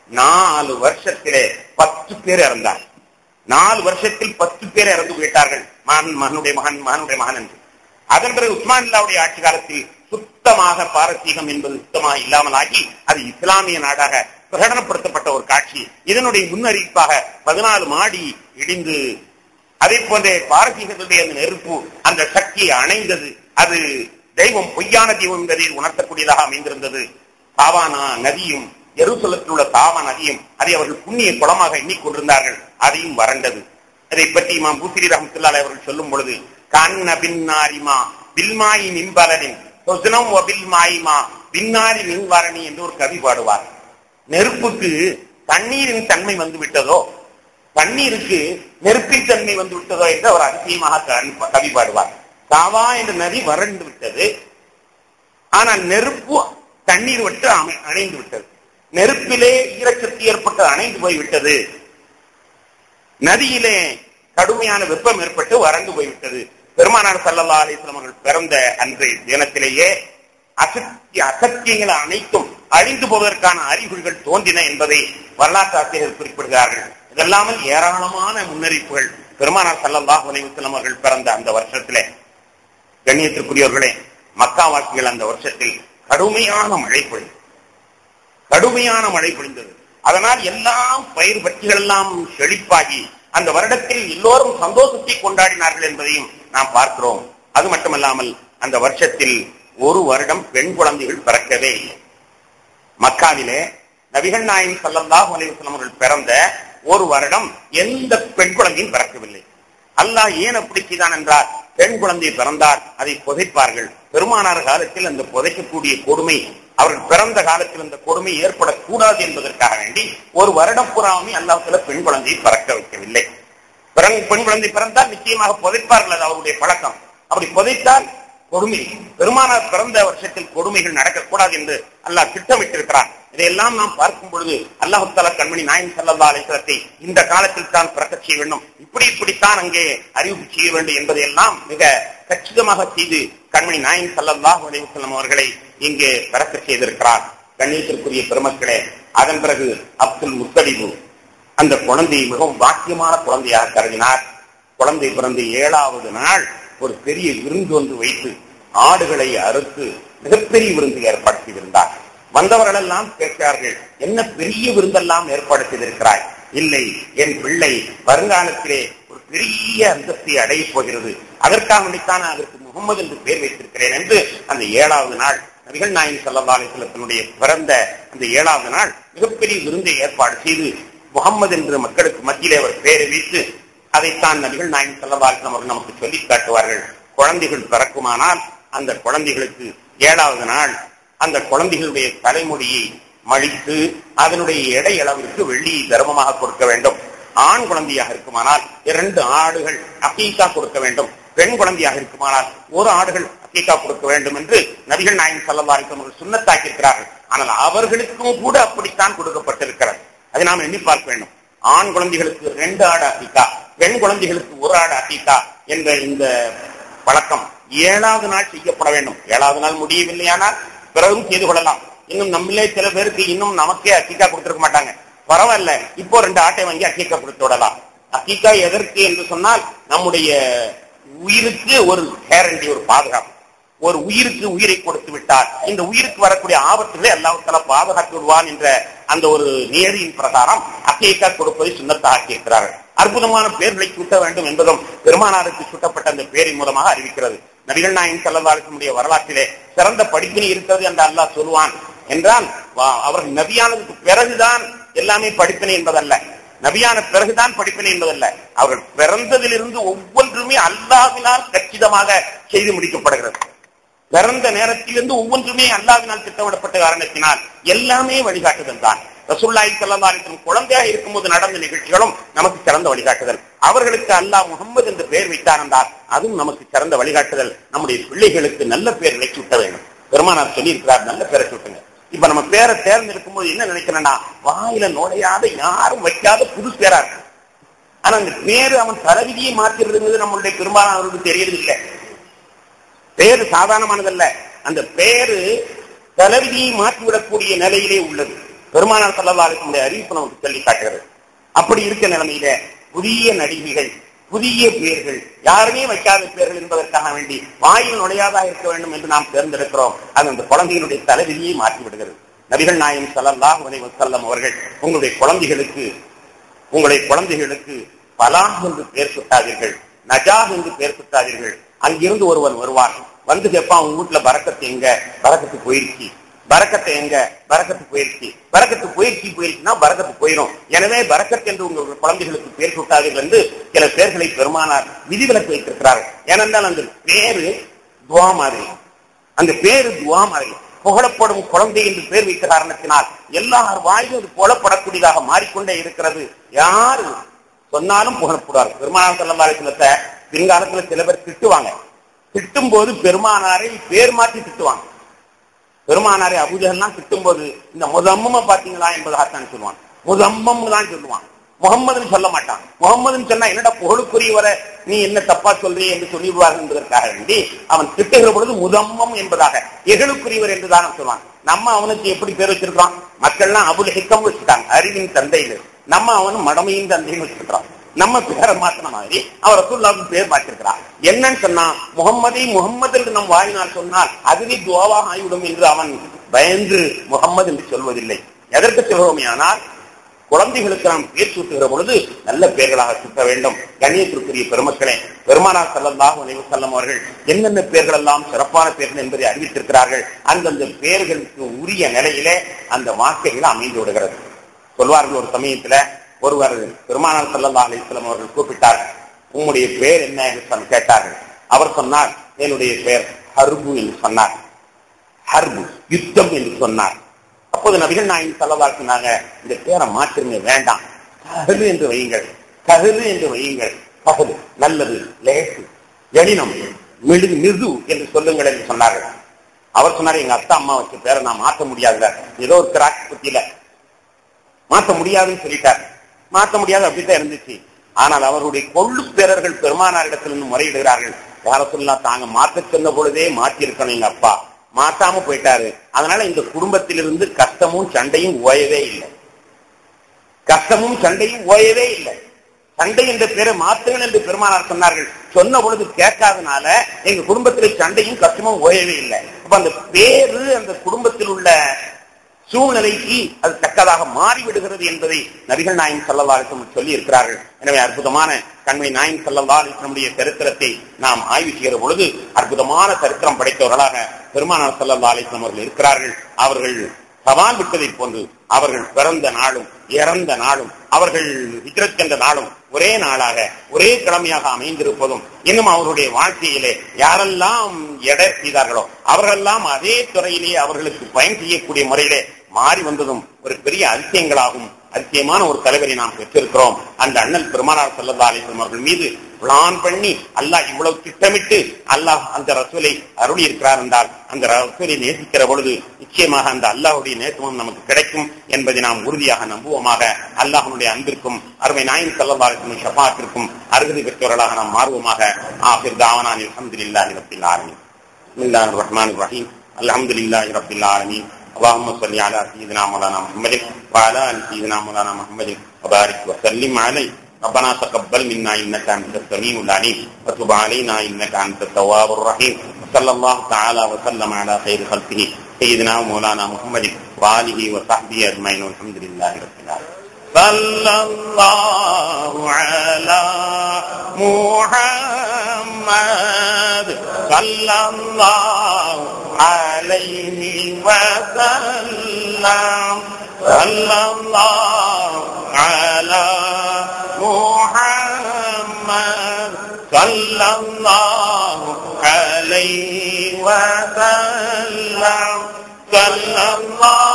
நாலு வருஷத்திலே பத்து பேர் இறந்தார் நாலு வருஷத்தில் பத்து பேர் இறந்து போயிட்டார்கள் மகன் மகனுடைய மகன் மகனுடைய மகன் என்று அதன் பிறகு உஸ்மான் இல்லாவுடைய ஆட்சி காலத்தில் சுத்தமாக பாரசீகம் என்பது சுத்தமாக இல்லாமல் ஆகி அது இஸ்லாமிய நாடாக பிரகடனப்படுத்தப்பட்ட ஒரு காட்சி இதனுடைய முன்னறிவிப்பாக பதினாலு மாடி இடிந்து அதே போன்ற பாரசீகத்துடைய அந்த நெருப்பு அந்த சக்தியை அணைந்தது அது தெய்வம் பொய்யான தெய்வம் என்பதை உணர்த்தக்கூடியதாக அமைந்திருந்தது தாவானா நதியும் எருசலத்தில் உள்ள தாவா நதியும் அதை அவர்கள் புண்ணிய குளமாக எண்ணிக்கொண்டிருந்தார்கள் அதையும் வறண்டது அதை பற்றி இமாம் பூசிரி ரஹமத்துல்லாலை அவர்கள் சொல்லும் பொழுது கண்ண பின்னாரிமா பில்மாயி மின்பலனின் சொசனம் பில்மாயிமா பின்னாரி மின்வரணி என்று ஒரு கவி பாடுவார் நெருப்புக்கு தண்ணீரின் தன்மை வந்து விட்டதோ தண்ணீருக்கு நெருப்பின் தன்மை வந்து விட்டதோ என்று அவர் அதிசயமாக கவி பாடுவார் காவா என்ற நதி வறண்டு விட்டது ஆனால் நெருப்பு தண்ணீர் விட்டு அணைந்து விட்டது நெருப்பிலே ஈரச்சக்தி ஏற்பட்டு அணைந்து போய்விட்டது நதியிலே கடுமையான வெப்பம் ஏற்பட்டு வறண்டு போய்விட்டது பெருமானார் சல்லல்லா அலிஸ்லாம் அவர்கள் பிறந்த அன்றைய தினத்திலேயே அசத்திய அசத்தியங்கள் அனைத்தும் அழிந்து போவதற்கான அறிகுறிகள் தோன்றின என்பதை வரலாற்று ஆசிரியர்கள் குறிப்பிடுகிறார்கள் இதெல்லாமல் ஏராளமான முன்னறிவிப்புகள் பெருமானார் சல்லல்லா அலிவசலம் அவர்கள் பிறந்த அந்த வருஷத்திலே கண்ணியத்திற்குரியவர்களே மக்காவாசிகள் அந்த வருஷத்தில் கடுமையான மழை பொழிந்தது கடுமையான மழை பொழிந்தது அதனால் எல்லாம் பயிர் பற்றிகள் எல்லாம் செழிப்பாகி அந்த வருடத்தில் எல்லோரும் சந்தோஷத்தை கொண்டாடினார்கள் என்பதையும் நாம் பார்க்கிறோம் அது மட்டுமல்லாமல் அந்த வருஷத்தில் ஒரு வருடம் பெண் குழந்தைகள் பிறக்கவே இல்லை மக்காவிலே நபிகள் நாயகம் சல்லல்லாஹு அலைவசம் அவர்கள் பிறந்த ஒரு வருடம் எந்த பெண் குழந்தையும் பிறக்கவில்லை அல்லாஹ் ஏன் அப்படி செய்தான் என்றால் பெண் குழந்தை பிறந்தால் அதை புதைப்பார்கள் பெருமானார் காலத்தில் அந்த புதைக்கக்கூடிய கொடுமை அவர்கள் பிறந்த காலத்தில் அந்த கொடுமை ஏற்படக்கூடாது என்பதற்காக வேண்டி ஒரு வருடம் புறாமே அல்லாஹ்ல பெண் குழந்தையை பிறக்க வைக்கவில்லை பெண் குழந்தை பிறந்தால் நிச்சயமாக புதைப்பார்கள் அது அவருடைய பழக்கம் அப்படி புதைத்தால் கொடுமை பெருமானார் பிறந்த வருஷத்தில் கொடுமைகள் நடக்கக்கூடாது என்று அல்லாஹ் திட்டமிட்டிருக்கிறார் இதையெல்லாம் நாம் பார்க்கும் பொழுது அல்லாஹு தாலா கண்மணி நாயன் சல்லா அலிஸ்லத்தை இந்த காலத்தில் தான் பிறக்க செய்ய வேண்டும் இப்படி இப்படித்தான் அங்கே அறிவிப்பு செய்ய வேண்டும் என்பதையெல்லாம் மிக கச்சிதமாக செய்து கண்மணி நாயன் சல்லல்லாஹ் அலிவசல்லம் அவர்களை இங்கே பிறக்க செய்திருக்கிறார் கண்ணியத்திற்குரிய பெருமக்களே அதன் பிறகு அப்துல் முத்தலிபு அந்த குழந்தையை மிகவும் பாக்கியமான குழந்தையாக கருதினார் குழந்தை பிறந்த ஏழாவது நாள் ஒரு பெரிய விருந்து ஒன்று வைத்து ஆடுகளை அறுத்து மிகப்பெரிய விருந்து ஏற்பாடு செய்திருந்தார் வந்தவர்கள் எல்லாம் கேட்கிறார்கள் என்ன பெரிய விருந்தெல்லாம் ஏற்பாடு செய்திருக்கிறாய் இல்லை என் பிள்ளை வருங்காலத்திலே ஒரு பெரிய அந்தஸ்தை அடையப் போகிறது அதற்காக வேண்டித்தான் அதற்கு முகமது என்று பெயர் வைத்திருக்கிறேன் என்று அந்த ஏழாவது நாள் நபிகள் நாயன் சல்லா அலிஸ்லத்தினுடைய பிறந்த அந்த ஏழாவது நாள் மிகப்பெரிய விருந்தை ஏற்பாடு செய்து முகம்மது என்று மக்களுக்கு மத்தியிலே அவர் பெயரை வைத்து அதைத்தான் நபிகள் நாயன் சல்லா அலிஸ்லாம் அவர்கள் நமக்கு சொல்லி காட்டுவார்கள் குழந்தைகள் பிறக்குமானால் அந்த குழந்தைகளுக்கு ஏழாவது நாள் அந்த குழந்தைகளுடைய தலைமுடியை மழித்து அதனுடைய எடை அளவிற்கு வெள்ளியை தர்மமாக கொடுக்க வேண்டும் ஆண் குழந்தையாக இருக்குமானால் இரண்டு ஆடுகள் அக்கீக்கா கொடுக்க வேண்டும் பெண் குழந்தையாக இருக்குமானால் ஒரு ஆடுகள் அக்கீக்கா கொடுக்க வேண்டும் என்று நபிகள் நாயன் சல்லல்லாரிக்கும் அவர்கள் சுண்ணத்தாக்கி இருக்கிறார்கள் ஆனால் அவர்களுக்கும் கூட அப்படித்தான் கொடுக்கப்பட்டிருக்கிறது அதை நாம் எண்ணி பார்க்க வேண்டும் ஆண் குழந்தைகளுக்கு ரெண்டு ஆடு அக்கீக்கா பெண் குழந்தைகளுக்கு ஒரு ஆடு அக்கீக்கா என்ற இந்த பழக்கம் ஏழாவது நாள் செய்யப்பட வேண்டும் ஏழாவது நாள் முடியவில்லையானால் பிறகும் செய்து கொள்ளலாம் இன்னும் நம்மளே சில பேருக்கு இன்னும் நமக்கே அக்கீக்கா கொடுத்திருக்க மாட்டாங்க பரவாயில்ல இப்போ ரெண்டு ஆட்டை வாங்கி அக்கீக்கா கொடுத்து விடலாம் அக்கீக்கா எதற்கு என்று சொன்னால் நம்முடைய உயிருக்கு ஒரு கேரண்டி ஒரு பாதுகாப்பு ஒரு உயிருக்கு உயிரை கொடுத்து விட்டார் இந்த உயிருக்கு வரக்கூடிய ஆபத்துகளை அல்லாஹால பாதுகாத்து விடுவான் என்ற அந்த ஒரு நேரியின் பிரகாரம் அக்கீக்கா கொடுப்பதை சுண்ணத்தாக ஆக்கியிருக்கிறார்கள் அற்புதமான பேர்களை சூட்ட வேண்டும் என்பதும் பெருமானாருக்கு சூட்டப்பட்ட அந்த பேரின் மூலமாக அறிவிக்கிறது நபிகள் நாயன் செல்லதாரத்தினுடைய வரலாற்றிலே சிறந்த படிப்பினை இருக்கிறது என்று அல்லாஹ் சொல்லுவான் என்றால் அவர்கள் நபியானதுக்கு பிறகுதான் எல்லாமே படிப்பினை என்பதல்ல நபியான பிறகுதான் படிப்பினை என்பதல்ல அவர்கள் பிறந்ததிலிருந்து ஒவ்வொன்றுமே அல்லாவினால் கச்சிதமாக செய்து முடிக்கப்படுகிறது பிறந்த நேரத்திலிருந்து ஒவ்வொன்றுமே அல்லாவினால் திட்டமிடப்பட்ட காரணத்தினால் எல்லாமே வழிகாட்டுதல் தான் ரசுல்லாய் செல்லந்தாரின் குழந்தையாக இருக்கும்போது நடந்த நிகழ்ச்சிகளும் நமக்கு சிறந்த வழிகாட்டுதல் அவர்களுக்கு அல்லாஹ் முகமது என்று பெயர் வைத்தார் என்றால் அதுவும் நமக்கு சிறந்த வழிகாட்டுதல் நம்முடைய பிள்ளைகளுக்கு நல்ல பெயர்களை சூட்ட வேண்டும் பெருமானார் சொல்லி இருக்கிறார் நல்ல பேரை சூட்டுங்க இப்ப நம்ம பேரை தேர்ந்தெடுக்கும் போது என்ன நினைக்கிறேன்னா வாயில நுழையாத யாரும் வைக்காத புது பேரா இருக்கு ஆனா அந்த பேரு அவன் தலைவிதியை மாத்திருந்தது நம்மளுடைய பெரும்பாலானவர்களுக்கு தெரியறது இல்லை பேரு சாதாரணமானதல்ல அந்த பேரு தலைவிதியை மாற்றிவிடக்கூடிய நிலையிலே உள்ளது பெருமானார் சல்லல்லாஹுடைய அறிவிப்பு நமக்கு சொல்லி காட்டுகிறது அப்படி இருக்க நிலைமையில புதிய நடிகைகள் புதிய பெயர்கள் யாருமே வைக்காத பெயர்கள் என்பதற்காக வேண்டி வாயில் நுழையாதா இருக்க வேண்டும் என்று நாம் தேர்ந்தெடுக்கிறோம் அது அந்த குழந்தைகளுடைய தலைவிதியை மாற்றி விடுகிறது நபிகள் நாயம் சல்லல்லாஹு அலைஹி வஸல்லம் அவர்கள் உங்களுடைய குழந்தைகளுக்கு உங்களுடைய குழந்தைகளுக்கு பலாஹ் என்று பெயர் சுட்டாதீர்கள் நஜாஹ் என்று பெயர் சுட்டாதீர்கள் அங்கிருந்து ஒருவன் வருவான் வந்து கேட்பான் உங்க வீட்டுல பறக்கத்து எங்க பறக்கத்து போயிருச்சு பறக்கத்தை எங்க பறக்கத்து போயிருச்சு பறக்கத்து போயிருச்சு போயிருச்சுன்னா பறக்கத்து போயிடும் எனவே பறக்கத் என்று உங்கள் குழந்தைகளுக்கு பேர் சுட்டாதீர்கள் என்று சில பேர்களை பெருமானார் விதிவிலக்கு வைத்திருக்கிறார்கள் ஏனென்றால் அந்த பேரு துவா மாதிரி அந்த பேரு துவா மாதிரி புகழப்படும் குழந்தை என்று பேர் வைத்த காரணத்தினால் எல்லார் வாயிலும் அது புகழப்படக்கூடியதாக மாறிக்கொண்டே இருக்கிறது யாரு சொன்னாலும் புகழப்படுவார் பெருமானார் செல்லல்லாத பின்காலத்துல சில பேர் திட்டுவாங்க திட்டும் போது பெருமானாரை பேர் மாற்றி திட்டுவாங்க பெருமானாரை அபூஜகல்லாம் திட்டும் போது இந்த முதம்ம பாத்தீங்களா என்பதாகத்தான் சொல்லுவான் முதம்மம் தான் சொல்லுவான் முகம்மதுன்னு சொல்ல மாட்டான் முகம்மதுன்னு சொன்னா என்னடா புகழுக்குரியவரை நீ என்ன தப்பா சொல்றீ என்று சொல்லிவிடுவார்கள் என்பதற்காக வேண்டி அவன் திட்டுகிற பொழுது முதம்மம் என்பதாக எகளுக்குரியவர் என்றுதான் சொல்லுவான் நம்ம அவனுக்கு எப்படி பேர் வச்சிருக்கான் மக்கள்லாம் அபுல் ஹிக்கம் வச்சுட்டாங்க அறிவின் தந்தையில் நம்ம அவன் மடமையின் தந்தைன்னு வச்சிருக்கான் நம்ம பேரை மாத்தின மாதிரி அவர் ரசூல்லாவுக்கு பேர் மாற்றிருக்கிறார் என்னன்னு சொன்னா முகம்மதை முகம்மது என்று நம் வாயினால் சொன்னால் அதுவே துவாவாக ஆகிவிடும் என்று அவன் பயந்து முகம்மது என்று சொல்வதில்லை எதற்கு சொல்வோமே ஆனால் குழந்தைகளுக்கு நாம் பேர் சூட்டுகிற பொழுது நல்ல பெயர்களாக சுட்ட வேண்டும் கண்ணியத்திற்குரிய பெருமக்களே பெருமானார் சல்லல்லாஹு அலைஹி வஸல்லம் அவர்கள் என்னென்ன பெயர்கள் எல்லாம் சிறப்பான பெயர்கள் என்பதை அறிவித்திருக்கிறார்கள் அந்தந்த பெயர்களுக்கு உரிய நிலையிலே அந்த வார்த்தைகள் அமைந்து விடுகிறது சொல்வார்கள் ஒரு சமயத்துல ஒருவர் பெருமானார் சல்லல்லாஹு அலைஹி வஸல்லம் அவர்கள் கூப்பிட்டார் உம்முடைய பெயர் என்ன என்று சொன்ன- கேட்டார்கள் அவர் சொன்னார் என்னுடைய பெயர் ஹர்பு என்று சொன்னார் ஹர்பு யுத்தம் என்று சொன்னார் அப்போது நபிகள் நாயகம் சல்லல்லா சொன்னாங்க இந்த பேரை மாற்றுங்க வேண்டாம் கஹலு என்று வையுங்கள் கஹலு என்று வையுங்கள் பகலு நல்லது லேசு எளினம் மிடு மிது என்று சொல்லுங்கள் என்று சொன்னார்கள் அவர் சொன்னார் எங்க அத்தா அம்மா வச்ச பேரை நான் மாற்ற முடியாதுல ஏதோ ஒரு கிராக் புத்தியில மாற்ற முடியாதுன்னு சொல்லிட்டார் மாற்ற முடியாது அப்படித்தான் இருந்துச்சு ஆனால் அவருடைய கொள்ளு பேரர்கள் பெருமானாரிடத்திலிருந்து முறையிடுகிறார்கள் யார சொல்லலாம் தாங்க மாற்ற சொன்ன பொழுதே மாற்றி இருக்கணும் எங்க அப்பா மாத்தாம போயிட்டாரு அதனால இந்த குடும்பத்திலிருந்து கஷ்டமும் சண்டையும் ஓயவே இல்லை கஷ்டமும் சண்டையும் ஓயவே இல்லை சண்டை என்ற பேரை மாத்துங்கள் என்று பெருமானார் சொன்னார்கள் சொன்ன பொழுது கேட்காதனால எங்க குடும்பத்தில் சண்டையும் கஷ்டமும் ஓயவே இல்லை அப்ப அந்த பேரு அந்த குடும்பத்தில் உள்ள சூழ்நிலைக்கு அது தக்கதாக மாறிவிடுகிறது என்பதை நபிகள் நாயகம் சல்லல்லாஹு சொல்லி இருக்கிறார்கள் எனவே அற்புதமான கண்மை நாயகம் சல்லல்லாஹுடைய சரித்திரத்தை நாம் ஆய்வு செய்கிற பொழுது அற்புதமான சரித்திரம் படைத்தவர்களாக பெருமானார் சல்லல்லா அலிஸ்லாம் அவர்கள் இருக்கிறார்கள் அவர்கள் சவால் விட்டதை போன்று அவர்கள் பிறந்த நாளும் இறந்த நாளும் அவர்கள் ஹிஜ்ரத் சென்ற நாளும் ஒரே நாளாக ஒரே கிழமையாக அமைந்திருப்பதும் இன்னும் அவருடைய வாழ்க்கையிலே யாரெல்லாம் எடை செய்தார்களோ அவர்களெல்லாம் அதே துறையிலேயே அவர்களுக்கு பயன் செய்யக்கூடிய முறையிலே மாறி வந்ததும் ஒரு பெரிய அதிசயங்களாகும் அதிசயமான ஒரு தலைவரை நாம் பெற்றிருக்கிறோம் அந்த அண்ணல் பெருமானார் சல்லல்லா அலிஸ்லாம் அவர்கள் மீது பிளான் பண்ணி அல்லாஹ் இவ்வளவு திட்டமிட்டு அல்லாஹ் அந்த ரசூலை அருளி இருக்கிறார் என்றால் அந்த ரசூலை நேசிக்கிற பொழுது நிச்சயமாக அந்த அல்லாஹுடைய நேசமும் நமக்கு கிடைக்கும் என்பதை நாம் உறுதியாக நம்புவோமாக அல்லாஹனுடைய அன்பிற்கும் அருமை நாயின் சல்லல்லாஹின் ஷபாத்திற்கும் அருகதை பெற்றவர்களாக நாம் மாறுவோமாக ஆஃபிர் தாவனான் அல்ஹம்துலில்லாஹி ரப்பில் ஆலமீன் பிஸ்மில்லாஹிர் ரஹ்மானிர் ரஹீம் அல்ஹம்துலில்லாஹி ரப்பில் ஆலமீன் اللهم صل على سيدنا مولانا محمد وعلى ال سيدنا مولانا محمد وبارك وسلم عليه ربنا تقبل منا انك انت السميع العليم وتب علينا انك انت التواب الرحيم صلى الله تعالى وسلم على خير خلقه سيدنا ومولانا محمد واله وصحبه اجمعين والحمد لله رب العالمين صلى الله على محمد صلى الله عليه وسلم صلى الله على محمد صلى الله عليه وسلم صلى الله